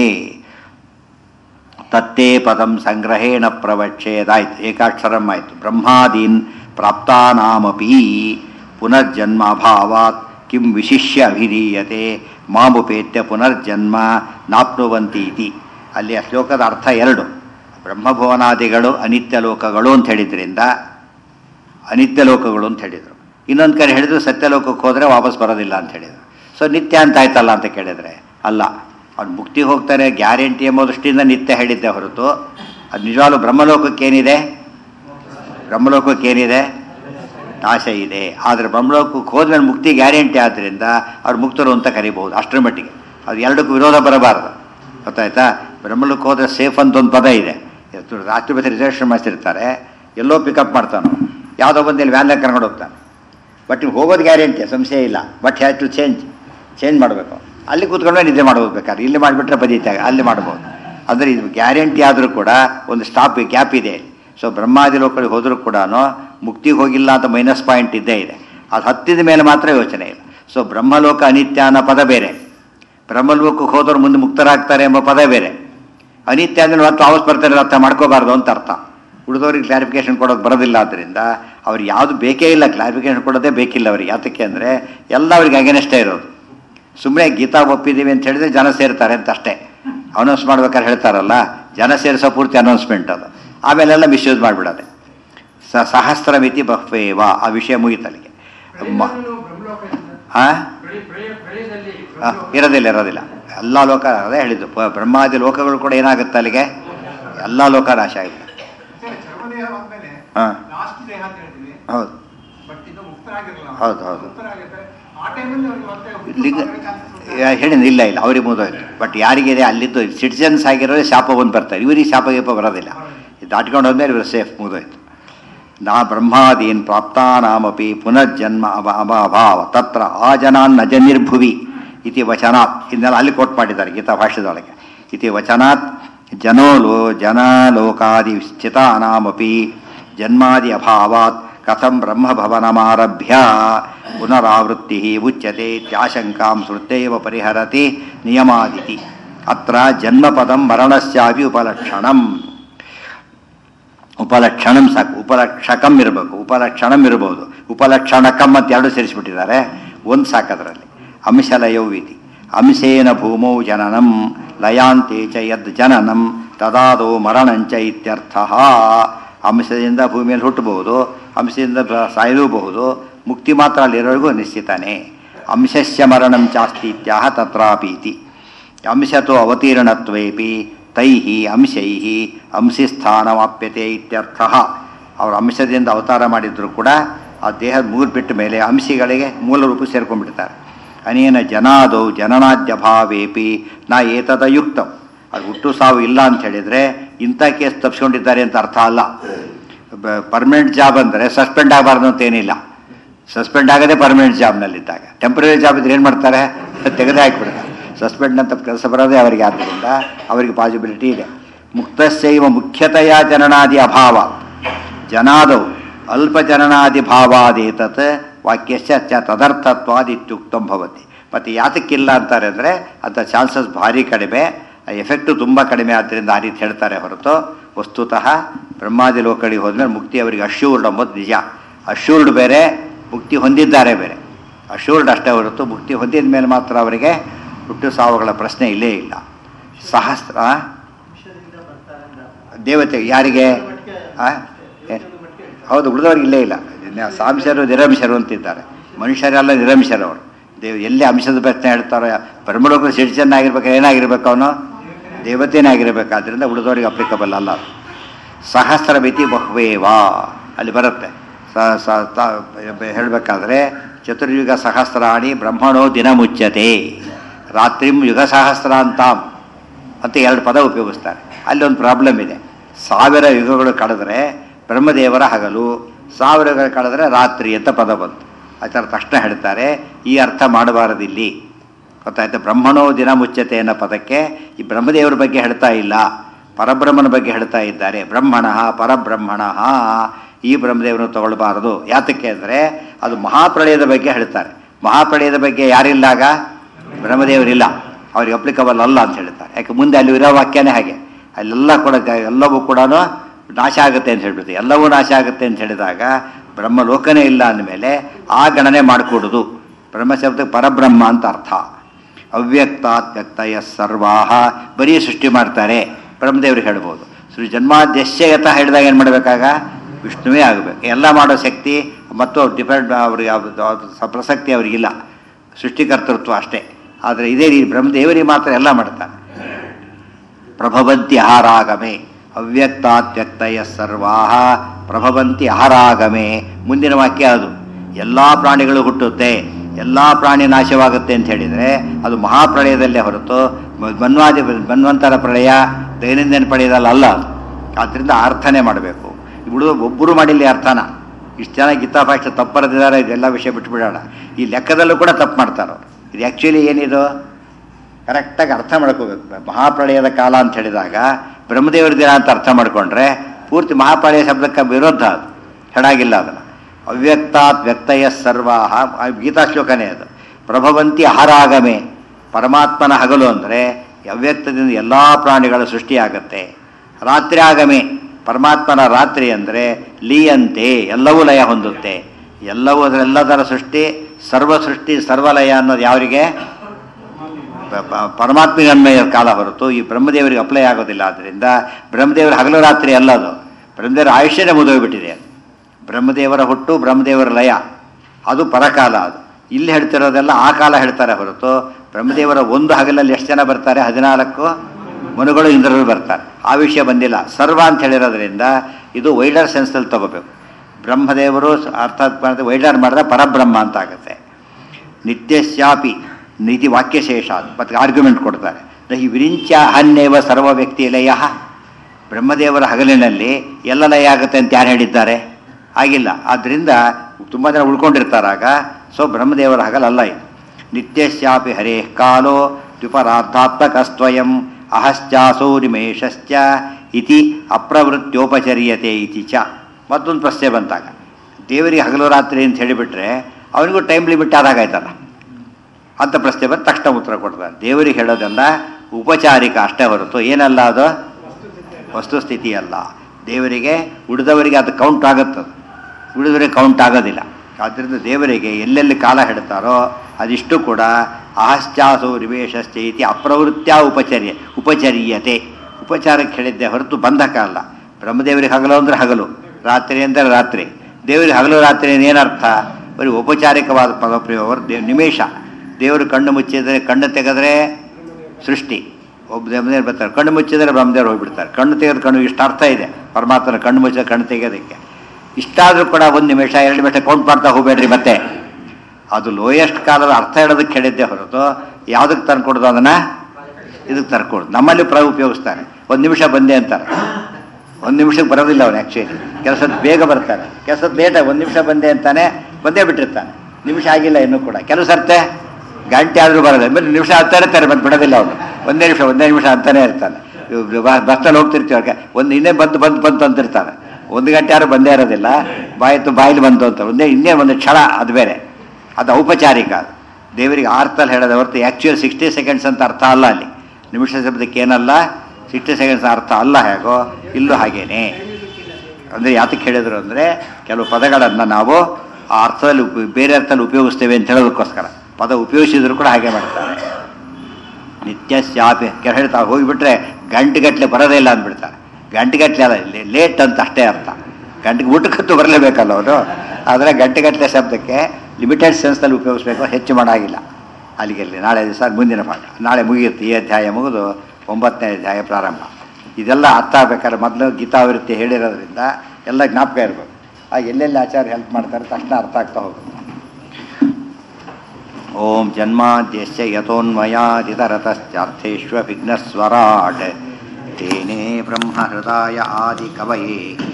A: ತತ್ತೇ ಪದಂ ಸಂಗ್ರಹೇಣ ಪ್ರವಕ್ಷೇದಾಯ್ತು ಏಕಾಕ್ಷರಂ ಆಯಿತು ಬ್ರಹ್ಮಾದೀನ್ ಪ್ರಾಪ್ತಾನಾಮಪಿ ಪುನರ್ಜನ್ಮಾಭಾವಾತ್ ಕಿಂ ವಿಶಿಷ್ಯ ಅಭಿಧೀಯತೆ ಮಾಮುಪೇತ್ಯ ಪುನರ್ಜನ್ಮ ನಾಪ್ನುವಂತಿ ಇತಿ ಅಲ್ಲಿ ಆ ಶ್ಲೋಕದ ಅರ್ಥ ಎರಡು ಬ್ರಹ್ಮಭುವನಾದಿಗಳು ಅನಿತ್ಯ ಲೋಕಗಳು ಅಂತ ಹೇಳಿದ್ರಿಂದ ಅನಿತ್ಯ ಲೋಕಗಳು ಅಂತ ಹೇಳಿದರು ಇನ್ನೊಂದು ಕಡೆ ಹೇಳಿದ್ರು ಸತ್ಯಲೋಕಕ್ಕೆ ಹೋದರೆ ವಾಪಸ್ ಬರೋದಿಲ್ಲ ಅಂತ ಹೇಳಿದರು ಸೊ ನಿತ್ಯ ಅಂತ ಆಯ್ತಲ್ಲ ಅಂತ ಕೇಳಿದರೆ ಅಲ್ಲ ಅವ್ನು ಮುಕ್ತಿಗೆ ಹೋಗ್ತಾರೆ ಗ್ಯಾರಂಟಿ ಎಂಬ ದೃಷ್ಟಿಯಿಂದ ನಿತ್ಯ ಹೇಳಿದ್ದೆ ಹೊರತು ಅದು ನಿಜವಾಗ್ಲೂ ಬ್ರಹ್ಮಲೋಕಕ್ಕೆ ಏನಿದೆ ಬ್ರಹ್ಮಲೋಕಕ್ಕೆ ಏನಿದೆ ನಾಶ ಇದೆ ಆದರೆ ಬ್ರಹ್ಮಲೋಕಕ್ಕೆ ಹೋದ್ಮೇಲೆ ಮುಕ್ತಿ ಗ್ಯಾರಂಟಿ ಆದ್ದರಿಂದ ಅವ್ರು ಮುಕ್ತರು ಅಂತ ಕರಿಬಹುದು ಅಷ್ಟರ ಮಟ್ಟಿಗೆ ಅದು ಎರಡಕ್ಕೂ ವಿರೋಧ ಬರಬಾರದು ಗೊತ್ತಾಯ್ತಾ ಬ್ರಹ್ಮಲೋಕಕ್ಕೆ ಹೋದ್ರೆ ಸೇಫ್ ಅಂತ ಒಂದು ಪದ ಇದೆ ಇವತ್ತು ರಾತ್ರಿ ಬಸ್ ರಿಸರ್ವೇಷನ್ ಮಾಡಿಸಿರ್ತಾರೆ ಎಲ್ಲೋ ಪಿಕಪ್ ಮಾಡ್ತಾನೋ ಯಾವುದೋ ಬಂದು ಇಲ್ಲಿ ವ್ಯಾನ್ದಾಗ ಕರ್ಕೊಂಡು ಹೋಗ್ತಾನೆ ಬಟ್ ನೀವು ಹೋಗೋದು ಗ್ಯಾರಂಟಿ ಸಂಶಯ ಇಲ್ಲ but have to change change ಮಾಡಬೇಕು ಅಲ್ಲಿ ಕೂತ್ಕೊಂಡ್ರೆ ನಿದ್ದೆ ಮಾಡ್ಬೋದು ಬೇಕಾದ್ರೆ ಇಲ್ಲಿ ಮಾಡಿಬಿಟ್ರೆ ಪದೀತಾಗ ಅಲ್ಲಿ ಮಾಡ್ಬೋದು ಅಂದರೆ ಇದು ಗ್ಯಾರಂಟಿ ಆದರೂ ಕೂಡ ಒಂದು ಸ್ಟಾಪ್ ಗ್ಯಾಪ್ ಇದೆ ಸೊ ಬ್ರಹ್ಮಾದಿ ಲೋಕಗಳಿಗೆ ಹೋದರೂ ಕೂಡ ಮುಕ್ತಿಗೆ ಹೋಗಿಲ್ಲ ಅಂತ ಮೈನಸ್ ಪಾಯಿಂಟ್ ಇದ್ದೇ ಇದೆ ಅದು ಹತ್ತಿದ ಮೇಲೆ ಮಾತ್ರ ಯೋಚನೆ ಇಲ್ಲ ಸೊ ಬ್ರಹ್ಮಲೋಕ ಅನಿತ್ಯ ಅನ್ನೋ ಪದ ಬೇರೆ ಬ್ರಹ್ಮಲೋಕಕ್ಕೆ ಹೋದವ್ರು ಮುಂದೆ ಮುಕ್ತರಾಗ್ತಾರೆ ಎಂಬ ಪದ ಬೇರೆ ಅನಿತ್ಯ ಅಂದ್ರೆ ಮತ್ತೆ ವಾಪಸ್ ಬರ್ತಾರೆ ಅರ್ಥ ಮಾಡ್ಕೋಬಾರ್ದು ಅಂತ ಅರ್ಥ ಉಳಿದವ್ರಿಗೆ ಕ್ಲಾರಿಫಿಕೇಶನ್ ಕೊಡೋದು ಬರೋದಿಲ್ಲ ಆದ್ದರಿಂದ ಅವ್ರಿಗೆ ಯಾವುದು ಬೇಕೇ ಇಲ್ಲ ಕ್ಲಾರಿಫಿಕೇಶನ್ ಕೊಡೋದೇ ಬೇಕಿಲ್ಲ ಅವ್ರಿಗೆ ಯಾತಕ್ಕೆ ಅಂದರೆ ಎಲ್ಲ ಅವ್ರಿಗೆ ಅಗೇನೆಸ್ಟೇ ಇರೋದು ಸುಮ್ಮನೆ ಗೀತಾ ಒಪ್ಪಿದ್ದೀವಿ ಅಂತ ಹೇಳಿದ್ರೆ ಜನ ಸೇರ್ತಾರೆ ಅಂತ ಅಷ್ಟೇ ಅನೌನ್ಸ್ ಮಾಡ್ಬೇಕಾದ್ರೆ ಹೇಳ್ತಾರಲ್ಲ ಜನ ಸೇರಿಸೋ ಪೂರ್ತಿ ಅನೌನ್ಸ್ಮೆಂಟ್ ಅದು ಆಮೇಲೆಲ್ಲ ಮಿಸ್ಯೂಸ್ ಮಾಡಿಬಿಡೋದೆ ಸ ಸಹಸ್ರ ಮಿತಿ ಬಹ್ವೇವ ಆ ವಿಷಯ ಮುಗಿತಲ್ಲಿಗೆ ಮ-
B: ಪ್ರಳಯದಲ್ಲೂ ಬ್ರಹ್ಮಲೋಕ ಇರ್ತದೆ.
A: ಆ?
B: ಪ್ರಳಯ- ಪ್ರಳಯ- ಪ್ರಳಯದಲ್ಲಿ
A: ಆ,
B: ಬ್ರಹ್ಮಲೋಕ
A: ಇರೋದಿಲ್ಲ ಇರೋದಿಲ್ಲ ಎಲ್ಲ ಲೋಕ ಅದೇ ಹೇಳಿದ್ದು ಪ- ಬ್ರಹ್ಮಾದಿ ಲೋಕಗಳು ಕೂಡ ಏನಾಗುತ್ತೆ ಅಲ್ಲಿಗೆ ಎಲ್ಲ ಲೋಕ ನಾಶ ಆಗಿದೆ
B: ಸರಿ, ಚರ್ಮದೇಹ ಆದ್ಮೇಲೆ
A: ಹಾ.
B: ಲಾಸ್ಟ್ ದೇಹ ಅಂತ ಹೇಳ್ತೀವಿ
A: ಹೌದು
B: ಬಟ್ ಇದು ಮುಕ್ತರಾಗಿರಲ್ಲ ಅವ್ರು.
A: ಹೌದು, ಹೌದು.
B: ಮುಕ್ತರಾಗಿರ್ತಾರೆ ಆ ಟೈಮಲ್ಲಿ ಅವ್ರಿಗೆ ಮತ್ತೆ ಹುಟ್ಟು
A: ಲಿಂಗ
B: ಸಾವುಗಳ chances ಉಂಟಾ?
A: ಹೇಳಿದ ಇಲ್ಲ ಇಲ್ಲ ಅವ್ರಿಗೆ ಮುಗಿದೋಯ್ತು ಬಟ್ ಯಾರಿಗಿದೆ ಅಲ್ಲಿದ್ದು ಸಿಟಿಸನ್ಸ್ ಆಗಿರೋರು ಶಾಪ ಬಂದು ಬರ್ತಾರೆ ಇವರಿಗೆ ಶಾಪ ಗೀಪ ಬರೋದಿಲ್ಲ ಇದು ದಾಟ್ಕೊಂಡು ಹೋದ್ಮೇಲೆ ಇವರು ಸೇಫ್ ಮುಗಿದೋಯ್ತು ನಾ ಬ್ರಹ್ಮಾದೀನ್ ಪ್ರಾಪ್ತಾನಾಮಪಿ ಪುನರ್ಜನ್ಮ ಅಭ ಅಭ ಅಭಾವ ತತ್ರ ಆ ಜನಾನ್ ನಜ ನಿರ್ಭುವಿ ಇತಿ ವಚನಾತ್ ಇದನ್ನೆಲ್ಲ ಅಲ್ಲಿ ಕೋಟ್ ಮಾಡಿದ್ದಾರೆ ಗೀತಾ ಭಾಷ್ಯದೊಳಗೆ ಇತಿ ವಚನಾತ್ ಜನೋ ಲೋ ಜನಲೋಕಾದಿ ಸ್ಥಿತಾನಾಮಪಿ ಜನ್ಮಾದಿ ಅಭಾವಾತ್ ಕಥಂ ಬ್ರಹ್ಮಭವನಮಾರಭ್ಯ ಪುನರಾವೃತ್ತಿ ಉಚ್ಯತೆ ಇತ್ಯಾಶಂಕಾಂ ಶ್ರುತ್ಯೈವ ಪರಿಹರತಿ ನಿಯಮಾದಿತಿ ಅತ್ರ ಜನ್ಮಪದಂ ಮರಣಸ್ಯಾಪಿ ಉಪಲಕ್ಷಣಂ ಉಪಲಕ್ಷಣಂ ಸಾಕು ಉಪಲಕ್ಷಕಂ ಇರಬೇಕು ಉಪಲಕ್ಷಣಂ ಇರಬಹುದು ಉಪಲಕ್ಷಣಕಂ ಅಂತ ಎರಡು ಸೇರಿಸ್ಬಿಟ್ಟಿದ್ದಾರೆ ಒಂದು ಸಾಕದ್ರಲ್ಲಿ ಅಂಶಲಯೌವಿತಿ ಅಂಶೇನ ಭೂಮೌ ಜನನಂ ಲಯಾಂತೆ ಚ ಯದ್ ಜನನಂ ತದಾದೋ ಮರಣಂಚ ಇತ್ಯರ್ಥ ಅಂಶದಿಂದ ಭೂಮಿಯಲ್ಲಿ ಹುಟ್ಟಬಹುದು ಅಂಶದಿಂದ ಬ- ಸಾಯಲೂಬಹುದು ಮುಕ್ತಿ ಮಾತ್ರ ಅಲ್ಲಿರೋರಿಗೂ ನಿಶ್ಚಿತಾನೆ ಅಂಶಸ್ಯ ಮರಣಂ ಚಾಸ್ತಿ ಇತ್ಯಾಹ ತತ್ರಾಪೀತಿ ಅಂಶತೋ ಅವತೀರ್ಣತ್ವೇಪಿ ತೈಃ ಅಂಶೈಃ ಅಂಶಿಸ್ಥಾನವಾಪ್ಯತೆ ಇತ್ಯರ್ಥ ಅವರ ಅಂಶದಿಂದ ಅವತಾರ ಮಾಡಿದ್ರು ಕೂಡ ಆ ದೇಹ ಮೂರು ಬಿಟ್ಟ ಮೇಲೆ ಅಂಶಿಗಳಿಗೆ ಮೂಲ ರೂಪ ಸೇರ್ಕೊಂಡ್ಬಿಡ್ತಾರೆ ಅನೇನ ಜನಾದೌ ಜನನಾದ್ಯಭಾವೇಪಿ ನಾ ಏತದಯುಕ್ತಂ ಅದು ಹುಟ್ಟು ಸಾವು ಇಲ್ಲ ಅಂತ ಹೇಳಿದರೆ ಇಂಥ ಕೇಸ್ ತಪ್ಪಿಸ್ಕೊಂಡಿದ್ದಾರೆ ಅಂತ ಅರ್ಥ ಅಲ್ಲ ಪರ್ಮನೆಂಟ್ ಜಾಬ್ ಅಂದರೆ ಸಸ್ಪೆಂಡ್ ಆಗಬಾರ್ದು ಅಂತ ಏನಿಲ್ಲ ಸಸ್ಪೆಂಡ್ ಆಗದೆ ಪರ್ಮನೆಂಟ್ ಜಾಬ್ನಲ್ಲಿದ್ದಾಗ ಟೆಂಪ್ರರಿ ಜಾಬ್ ಇದ್ರೆ ಏನು ಮಾಡ್ತಾರೆ ತೆಗೆದೇ ಹಾಕಿಬಿಡ್ತಾರೆ ಸಸ್ಪೆಂಡ್ ಅಂತ ಕೆಲಸ ಬರೋದೇ ಅವರಿಗೆ ಆದ್ದರಿಂದ ಅವರಿಗೆ ಪಾಸಿಬಿಲಿಟಿ ಇದೆ ಮುಕ್ತಸ್ಯೈವ ಮುಖ್ಯತೆಯ ಜನನಾದಿ ಅಭಾವ ಜನಾದವು ಅಲ್ಪ ಜನನಾದಿ ಭಾವಾದೇತತ್ ವಾಕ್ಯಶ್ಚ ಚ ತದರ್ಥತ್ವಾದಿತ್ಯುಕ್ತಂ ಭವತಿ ಮತ್ತು ಯಾತಕ್ಕಿಲ್ಲ ಅಂತಾರೆ ಅಂದರೆ ಅಂಥ ಚಾನ್ಸಸ್ ಭಾರಿ ಕಡಿಮೆ ಆ ಎಫೆಕ್ಟು ತುಂಬ ಕಡಿಮೆ ಆದ್ದರಿಂದ ಆ ರೀತಿ ಹೇಳ್ತಾರೆ ಹೊರತು ವಸ್ತುತಃ ಬ್ರಹ್ಮಾದಿ ಲೋಕಗಳಿಗೆ ಹೋದ್ಮೇಲೆ ಮುಕ್ತಿ ಅವರಿಗೆ ಅಶ್ಯೂರ್ಡ್ ಅಂಬೋದು ನಿಜ ಅಶ್ಯೂರ್ಡ್ ಬೇರೆ ಮುಕ್ತಿ ಹೊಂದಿದ್ದಾರೆ ಬೇರೆ ಅಶ್ಯೂರ್ಡ್ ಅಷ್ಟೇ ಹೊರತು ಮುಕ್ತಿ ಹೊಂದಿದ ಮೇಲೆ ಮಾತ್ರ ಅವರಿಗೆ ಹುಟ್ಟು ಸಾವುಗಳ ಪ್ರಶ್ನೆ ಇಲ್ಲೇ ಇಲ್ಲ ಸಹಸ್ರ ಆ? ದೇವತೆ ಯಾರಿಗೆ ಆ? ಏ? ಹೌದು ಉಳಿದವ್ರಿಗೆ ಇಲ್ಲೇ ಇಲ್ಲ ಇನ್ನು ಸಾಂಶರು ನಿರಂಶರು ಅಂತಿದ್ದಾರೆ ಮನುಷ್ಯರೆಲ್ಲ ನಿರಂಶರು ಅವರು ದೇವ್ ಎಲ್ಲಿ ಅಂಶದ ಪ್ರಶ್ನೆ ಹೇಳ್ತಾರೋ ಬ್ರಹ್ಮಲೋಕ ಸಿಟಿಜನ್ನಾಗಿರ್ಬೇಕು ಏನಾಗಿರ್ಬೇಕು ಅವನು ದೇವತೆನೇ ಆಗಿರಬೇಕಾದ್ರಿಂದ ಉಳಿದವರಿಗೆ ಅಪ್ಲಿಕಬಲ್ ಅಲ್ಲ ಅದು ಸಹಸ್ರ ಮಿತಿ ಬಹ್ವೇವಾ ಅಲ್ಲಿ ಬರುತ್ತೆ ಸ ಸ ತ ಹೇಳಬೇಕಾದ್ರೆ ಚತುರ್ಯುಗ ಸಹಸ್ರಾಣಿ ಬ್ರಹ್ಮಣೋ ದಿನ ಮುಚ್ಚತೆ ರಾತ್ರಿಂ ಯುಗ ಸಹಸ್ರಾಂತಾಂ ಅಂತ ಎರಡು ಪದ ಉಪಯೋಗಿಸ್ತಾರೆ ಅಲ್ಲಿ ಒಂದು ಪ್ರಾಬ್ಲಮ್ ಇದೆ ಸಾವಿರ ಯುಗಗಳು ಕಳೆದ್ರೆ ಬ್ರಹ್ಮದೇವರ ಹಗಲು ಸಾವಿರ ಯುಗಗಳು ಕಳೆದ್ರೆ ರಾತ್ರಿ ಅಂತ ಪದ ಬಂತು ಅದರ ತಕ್ಷಣ ಹೇಳ್ತಾರೆ ಈ ಅರ್ಥ ಮಾಡಬಾರದಿಲ್ಲಿ ಗೊತ್ತಾಯ್ತು ಬ್ರಹ್ಮಣೋ ದಿನ ಮುಚ್ಚತೆ ಅನ್ನೋ ಪದಕ್ಕೆ ಈ ಬ್ರಹ್ಮದೇವರ ಬಗ್ಗೆ ಹೇಳ್ತಾ ಇಲ್ಲ ಪರಬ್ರಹ್ಮನ ಬಗ್ಗೆ ಹೇಳ್ತಾ ಇದ್ದಾರೆ ಬ್ರಹ್ಮಣ ಪರಬ್ರಹ್ಮಣ ಈ ಬ್ರಹ್ಮದೇವರನ್ನು ತಗೊಳ್ಬಾರದು ಯಾತಕ್ಕೆ ಅಂದರೆ ಅದು ಮಹಾಪ್ರಳಯದ ಬಗ್ಗೆ ಹೇಳ್ತಾರೆ ಮಹಾಪ್ರಳಯದ ಬಗ್ಗೆ ಯಾರಿಲ್ಲಾಗ ಬ್ರಹ್ಮದೇವರಿಲ್ಲ ಅವ್ರಿಗೆ ಅಪ್ಲಿಕಬಲ್ ಅಲ್ಲ ಅಂತ ಹೇಳ್ತಾರೆ ಯಾಕೆ ಮುಂದೆ ಅಲ್ಲಿ ಇರೋ ವಾಕ್ಯನೇ ಹಾಗೆ ಅಲ್ಲೆಲ್ಲ ಕೂಡ ಎಲ್ಲವೂ ಕೂಡ ನಾಶ ಆಗುತ್ತೆ ಅಂತ ಹೇಳ್ಬಿಡ್ತೀವಿ ಎಲ್ಲವೂ ನಾಶ ಆಗುತ್ತೆ ಅಂತ ಹೇಳಿದಾಗ ಬ್ರಹ್ಮ ಲೋಕನೇ ಇಲ್ಲ ಅಂದಮೇಲೆ ಆ ಗಣನೆ ಮಾಡಿಕೊಡುದು ಬ್ರಹ್ಮಶಬ್ದಕ್ಕೆ ಪರಬ್ರಹ್ಮ ಅಂತ ಅರ್ಥ ಅವ್ಯಕ್ತಾತ್ ವ್ಯಕ್ತಯ ಸರ್ವಾಹ ಬರೀ ಸೃಷ್ಟಿ ಮಾಡ್ತಾರೆ ಬ್ರಹ್ಮದೇವ್ರಿಗೆ ಹೇಳ್ಬೋದು ಶ್ರೀ ಜನ್ಮಾದ್ಯಶ್ಯಯತ ಹೇಳಿದಾಗ ಏನು ಮಾಡಬೇಕಾಗ ವಿಷ್ಣುವೇ ಆಗಬೇಕು ಎಲ್ಲ ಮಾಡೋ ಶಕ್ತಿ ಮತ್ತು ಡಿಪೆಂಡ್ ಅವ್ರಿಗೆ ಯಾವ್ದು- ಯಾವ್ದು ಸ- ಪ್ರಸಕ್ತಿ ಅವರಿಗಿಲ್ಲ ಸೃಷ್ಟಿಕರ್ತೃತ್ವ ಅಷ್ಟೇ ಆದರೆ ಇದೇ ರೀತಿ ಬ್ರಹ್ಮದೇವರಿಗೆ ಮಾತ್ರ ಎಲ್ಲ ಮಾಡ್ತಾನೆ ಪ್ರಭವಂತಿ ಆಹಾರಾಗಮೆ ಅವ್ಯಕ್ತಾತ್ ವ್ಯಕ್ತಯ ಸರ್ವಾಹ ಪ್ರಭವಂತಿ ಆಹಾರಾಗಮೆ ಮುಂದಿನ ವಾಕ್ಯ ಅದು ಎಲ್ಲ ಪ್ರಾಣಿಗಳು ಹುಟ್ಟುತ್ತೆ ಎಲ್ಲ ಪ್ರಾಣಿ ನಾಶವಾಗುತ್ತೆ ಅಂತ ಹೇಳಿದರೆ ಅದು ಮಹಾಪ್ರಳಯದಲ್ಲೇ ಹೊರತು ಮ- ಮನ್ವಾದಿ ಮನ್ವಂತರ ಪ್ರಳಯ ದೈನಂದಿನ ಪ್ರಳಯದಲ್ಲಿ ಅಲ್ಲ ಅದು ಆದ್ದರಿಂದ ಅರ್ಥನೇ ಮಾಡಬೇಕು ಇವಳು ಒಬ್ಬರು ಮಾಡಿಲ್ಲ ಈ ಅರ್ಥನ ಇಷ್ಟು ಜನ ಗೀತಾಭಾಷೆ ತಪ್ಪು ಬರೆದಿದ್ದಾರೆ ಇದೆಲ್ಲ ವಿಷಯ ಬಿಟ್ಬಿಡೋಣ ಈ ಲೆಕ್ಕದಲ್ಲೂ ಕೂಡ ತಪ್ಪು ಮಾಡ್ತಾರೆ ಅವರು ಇದು ಆ್ಯಕ್ಚುಲಿ ಏನಿದು ಕರೆಕ್ಟಾಗಿ ಅರ್ಥ ಮಾಡ್ಕೋಬೇಕು ಮಹಾಪ್ರಳಯದ ಕಾಲ ಅಂತ ಹೇಳಿದಾಗ ಬ್ರಹ್ಮದೇವರ ದಿನ ಅಂತ ಅರ್ಥ ಮಾಡ್ಕೊಂಡ್ರೆ ಪೂರ್ತಿ ಮಹಾಪ್ರಳಯ ಶಬ್ದಕ್ಕೆ ವಿರೋಧ ಅದು ಹೇಳಾಗಿಲ್ಲ ಅದನ್ನು ಅವ್ಯಕ್ತಾತ್ ವ್ಯಕ್ತಯ ಸರ್ವಾಹ ಆ ಗೀತಾ ಶ್ಲೋಕನೇ ಅದು ಪ್ರಭವಂತಿ ಆಹಾರಾಗಮೆ ಪರಮಾತ್ಮನ ಹಗಲು ಅಂದರೆ ಅವ್ಯಕ್ತದಿಂದ ಎಲ್ಲ ಪ್ರಾಣಿಗಳ ಸೃಷ್ಟಿಯಾಗತ್ತೆ ರಾತ್ರಿ ಆಗಮೆ ಪರಮಾತ್ಮನ ರಾತ್ರಿ ಅಂದರೆ ಲೀಯಂತೆ ಎಲ್ಲವೂ ಲಯ ಹೊಂದುತ್ತೆ ಎಲ್ಲವೂ ಅದರೆಲ್ಲದರ ಸೃಷ್ಟಿ ಸರ್ವ ಸೃಷ್ಟಿ ಸರ್ವಲಯ ಅನ್ನೋದು ಯಾವರಿಗೆ ಪ- ಪ- ಪರಮಾತ್ಮಿಗೆ ಅನ್ವಯ ಕಾಲ ಹೊರತು ಈ ಬ್ರಹ್ಮದೇವರಿಗೆ ಅಪ್ಲೈ ಆಗೋದಿಲ್ಲ ಆದ್ದರಿಂದ ಬ್ರಹ್ಮದೇವರ ಹಗಲು ರಾತ್ರಿ ಅಲ್ಲ ಅದು ಬ್ರಹ್ಮದೇವರ ಆಯುಷ್ಯನೇ ಮುಗಿದೋಗ್ಬಿಟ್ಟಿದೆ ಅದು ಬ್ರಹ್ಮದೇವರ ಹುಟ್ಟು ಬ್ರಹ್ಮದೇವರ ಲಯ ಅದು ಪರಕಾಲ ಅದು ಇಲ್ಲಿ ಹೇಳ್ತಿರೋದೆಲ್ಲ ಆ ಕಾಲ ಹೇಳ್ತಾರೆ ಹೊರತು ಬ್ರಹ್ಮದೇವರ ಒಂದು ಹಗಲಲ್ಲಿ ಎಷ್ಟು ಜನ ಬರ್ತಾರೆ ಹದಿನಾಲ್ಕು ಮನುಗಳು ಇಂದ್ರರು ಬರ್ತಾರೆ ಆ ವಿಷಯ ಬಂದಿಲ್ಲ ಸರ್ವ ಅಂತ ಹೇಳಿರೋದ್ರಿಂದ ಇದು ವೈಡರ್ ಸೆನ್ಸಲ್ಲಿ ತಗೋಬೇಕು ಬ್ರಹ್ಮದೇವರು ಅರ್ಥಾತ್ ಮಾಡಿದ್ರೆ ವೈಡರ್ ಮಾಡಿದ್ರೆ ಪರಬ್ರಹ್ಮ ಅಂತ ಆಗುತ್ತೆ ನಿತ್ಯಶ್ಯಾಪಿ ನೀತಿ ವಾಕ್ಯಶೇಷ ಮತ್ತು ಆರ್ಗ್ಯುಮೆಂಟ್ ಕೊಡ್ತಾರೆ ಈ ವಿರಿಂಚ ಹನ್ನೇವ ಸರ್ವ ವ್ಯಕ್ತಿ ಲಯ ಬ್ರಹ್ಮದೇವರ ಹಗಲಿನಲ್ಲಿ ಎಲ್ಲ ಲಯ ಆಗುತ್ತೆ ಅಂತ ಯಾರು ಹೇಳಿದ್ದಾರೆ ಆಗಿಲ್ಲ ಆದ್ದರಿಂದ ತುಂಬ ಜನ ಉಳ್ಕೊಂಡಿರ್ತಾರಾಗ ಸೊ ಬ್ರಹ್ಮದೇವರ ಹಗಲಲ್ಲ ಇದು ನಿತ್ಯಶ್ಯಾಪಿ ಹರೇ ಕಾಲೋ ದ್ವಿಪರಾರ್ಥಾತ್ಮಕಸ್ತ್ವಯಂ ಅಹಶ್ಚಾಸೋ ನಿಮೇಶಶ್ಚ ಇತಿ ಅಪ್ರವೃತ್ಯೋಪಚರ್ಯತೆ ಇತಿ ಚ ಮತ್ತೊಂದು ಪ್ರಶ್ನೆ ಬಂತಾಗ ದೇವರಿಗೆ ಹಗಲು ರಾತ್ರಿ ಅಂತ ಹೇಳಿಬಿಟ್ರೆ ಅವನಿಗೂ ಟೈಮ್ ಲಿಮಿಟ್ ಆದಾಗಾಯ್ತಲ್ಲ ಅಂತ ಪ್ರಶ್ನೆ ಬಂದು ತಕ್ಷಣ ಉತ್ತರ ಕೊಡ್ತಾರೆ ದೇವರಿಗೆ ಹೇಳೋದೆಲ್ಲ ಉಪಚಾರಿಕ ಅಷ್ಟೇ ಹೊರತು ಏನಲ್ಲ ಅದು ವಸ್ತುಸ್ಥಿತಿ ಅಲ್ಲ ದೇವರಿಗೆ ಉಳಿದವರಿಗೆ ಅದು ಕೌಂಟ್ ಆಗುತ್ತದೆ ಉಳಿದವರಿಗೆ ಕೌಂಟ್ ಆಗೋದಿಲ್ಲ ಆದ್ದರಿಂದ ದೇವರಿಗೆ ಎಲ್ಲೆಲ್ಲಿ ಕಾಲ ಹೇಳ್ತಾರೋ ಅದಿಷ್ಟು ಕೂಡ ಅಹಶ್ಚಾಸೋ ನಿವೇಶಶ್ಚೈತಿ ಅಪ್ರವೃತ್ಯ ಉಪಚರ್ಯ ಉಪಚರ್ಯತೆ ಉಪಚಾರಕ್ಕೆ ಹೇಳಿದ್ದೆ ಹೊರತು ಬಂಧಕ ಅಲ್ಲ ಬ್ರಹ್ಮದೇವರಿಗೆ ಹಗಲು ಅಂದರೆ ಹಗಲು ರಾತ್ರಿ ಅಂದರೆ ರಾತ್ರಿ ದೇವರಿಗೆ ಹಗಲು ರಾತ್ರಿ ಏನರ್ಥ ಬರೀ ಔಪಚಾರಿಕವಾದ ಪದಪ್ರಯೋಗ ದೇವ್ ನಿಮೇಶ ದೇವರು ಕಣ್ಣು ಮುಚ್ಚಿದರೆ ಕಣ್ಣು ತೆಗೆದ್ರೆ ಸೃಷ್ಟಿ ಒಬ್ಬ ಬ್ರಹ್ಮದೇವರು ಬರ್ತಾರೆ ಕಣ್ಣು ಮುಚ್ಚಿದರೆ ಬ್ರಹ್ಮದೇವರು ಹೋಗ್ಬಿಡ್ತಾರೆ ಕಣ್ಣು ತೆಗೆದ ಕಣ್ಣು ಇಷ್ಟು ಅರ್ಥ ಇದೆ ಪರಮಾತ್ಮನ ಕಣ್ಣು ಮುಚ್ಚಿದ ಕಣ್ಣು ತೆಗೆಯೋದಕ್ಕೆ ಇಷ್ಟಾದರೂ ಕೂಡ ಒಂದು ನಿಮಿಷ ಎರಡು ನಿಮಿಷ ಕೌಂಟ್ ಮಾಡ್ತಾ ಹೋಗ್ಬೇಡ್ರಿ ಮತ್ತೆ ಅದು ಲೋಯೆಸ್ಟ್ ಕಾಲದ ಅರ್ಥ ಹೇಳೋದಕ್ಕೆ ಹೇಳಿದ್ದೆ ಹೊರತು ಯಾವುದಕ್ಕೆ ತಂದ್ಕೊಡೋದು ಅದನ್ನು ಇದಕ್ಕೆ ತರ್ಕೊಡೋದು ನಮ್ಮಲ್ಲಿ ಪ್ರ ಉಪಯೋಗಿಸ್ತಾರೆ ಒಂದು ನಿಮಿಷ ಬಂದೆ ಅಂತಾರೆ ಒಂದು ನಿಮಿಷಕ್ಕೆ ಬರೋದಿಲ್ಲ ಅವನು ಆ್ಯಕ್ಚುಲಿ ಕೆಲಸದ ಬೇಗ ಬರ್ತಾನೆ ಕೆಲಸದ ಲೇಟಾಗಿ ಒಂದು ನಿಮಿಷ ಬಂದೆ ಅಂತಾನೆ ಬಂದೇ ಬಿಟ್ಟಿರ್ತಾನೆ ನಿಮಿಷ ಆಗಿಲ್ಲ ಇನ್ನೂ ಕೂಡ ಕೆಲವು ಸರ್ತೆ ಗಂಟೆ ಆದರೂ ಬರೋದು ಆಮೇಲೆ ನಿಮಿಷ ಆಗ್ತಾ ಇರ್ತಾರೆ ಬಂದು ಬಿಡೋದಿಲ್ಲ ಅವನು ಒಂದೇ ನಿಮಿಷ ಒಂದೇ ನಿಮಿಷ ಅಂತಾನೆ ಇರ್ತಾನೆ ಬಸ್ಸಲ್ಲಿ ಹೋಗ್ತಿರ್ತೀವಿ ಅವ್ರಿಗೆ ಒಂದು ಇನ್ನೇ ಬಂತು ಬಂತು ಬಂತು ಅಂತಿರ್ತಾನೆ ಒಂದು ಗಂಟೆ ಯಾರು ಬಂದೇ ಇರೋದಿಲ್ಲ ಬಾಯಿತು ಬಾಯಿಲಿ ಬಂತು ಅಂತ ಒಂದೇ ಇನ್ನೇ ಒಂದು ಕ್ಷಣ ಅದು ಬೇರೆ ಅದು ಔಪಚಾರಿಕ ಅದು ದೇವರಿಗೆ ಆರ್ತಲ್ಲಿ ಹೇಳೋದು ಹೊರತು ಆ್ಯಕ್ಚುಯಲ್ ಸಿಕ್ಸ್ಟಿ ಸೆಕೆಂಡ್ಸ್ ಅಂತ ಅರ್ಥ ಅಲ್ಲ ಅಲ್ಲಿ ನಿಮಿಷ ಶಬ್ದಕ್ಕೆ ಏನಲ್ಲ ಸಿಕ್ಸ್ಟಿ ಸೆಕೆಂಡ್ಸ್ ಅರ್ಥ ಅಲ್ಲ ಹೇಗೋ ಇಲ್ಲೂ ಹಾಗೇನೆ ಅಂದರೆ ಯಾತಕ್ಕೆ ಹೇಳಿದ್ರು ಅಂದರೆ ಕೆಲವು ಪದಗಳನ್ನು ನಾವು ಆ ಅರ್ಥದಲ್ಲಿ ಉಪ- ಬೇರೆ ಅರ್ಥದಲ್ಲಿ ಉಪಯೋಗಿಸ್ತೇವೆ ಅಂತ ಹೇಳೋದಕ್ಕೋಸ್ಕರ ಪದ ಉಪಯೋಗಿಸಿದ್ರು ಕೂಡ ಹಾಗೆ ಮಾಡ್ತಾರೆ ನಿತ್ಯ ಶಾಪಿ ಕೆಲ ಹೇಳ್ತಾರೆ ಹೋಗಿಬಿಟ್ರೆ ಗಂಟೆಗಟ್ಟಲೆ ಬರೋದೇ ಇಲ್ಲ ಅಂದ್ಬಿಡ್ತಾರೆ ಗಂಟೆಗಟ್ಟಲೆ ಅಲ್ಲ ಲೇ- ಲೇಟ್ ಅಂತ ಅಷ್ಟೇ ಅರ್ಥ ಗಂಟೆಗೆ ಊಟಕ್ಕಂತೂ ಬರಲೇಬೇಕಲ್ಲ ಅವರು ಆದರೆ ಗಂಟೆಗಟ್ಟಲೆ ಶಬ್ದಕ್ಕೆ ಲಿಮಿಟೆಡ್ ಸೆನ್ಸ್ನಲ್ಲಿ ಉಪಯೋಗಿಸ್ಬೇಕು ಹೆಚ್ಚು ಮಾಡಾಗಿಲ್ಲ ಅಲ್ಲಿಗೆ ಅಲ್ಲಿ ನಾಳೆ ದಿವಸ ಮುಂದಿನ ಪಾಠ ನಾಳೆ ಮುಗಿಯುತ್ತೆ ಈ ಅಧ್ಯಾಯ ಮುಗಿದು ಒಂಬತ್ತನೇ ಅಧ್ಯಾಯ ಪ್ರಾರಂಭ ಇದೆಲ್ಲ ಅರ್ಥ ಆಗ್ಬೇಕಾದ್ರೆ ಮೊದಲು ಗೀತಾವೃತ್ತಿ ಹೇಳಿರೋದ್ರಿಂದ ಎಲ್ಲ ಜ್ಞಾಪಕ ಇರಬೇಕು ಆ ಎಲ್ಲೆಲ್ಲಿ ಆಚಾರ್ಯ ಹೆಲ್ಪ್ ಮಾಡ್ತಾರೆ ತಕ್ಷಣ ಅರ್ಥ ಆಗ್ತಾ ಹೋಗುತ್ತೆ ಓಂ ಜನ್ಮಾದ್ಯಸ್ಯ ಯಥೋನ್ಮಯಾದಿತರತಶ್ಚಾರ್ಥೇಶ್ವ ವಿಘ್ನಸ್ವರಾಟ್ ತೇನೇ ಬ್ರಹ್ಮಹೃದಾಯ ಆದಿ ಕವಯೇ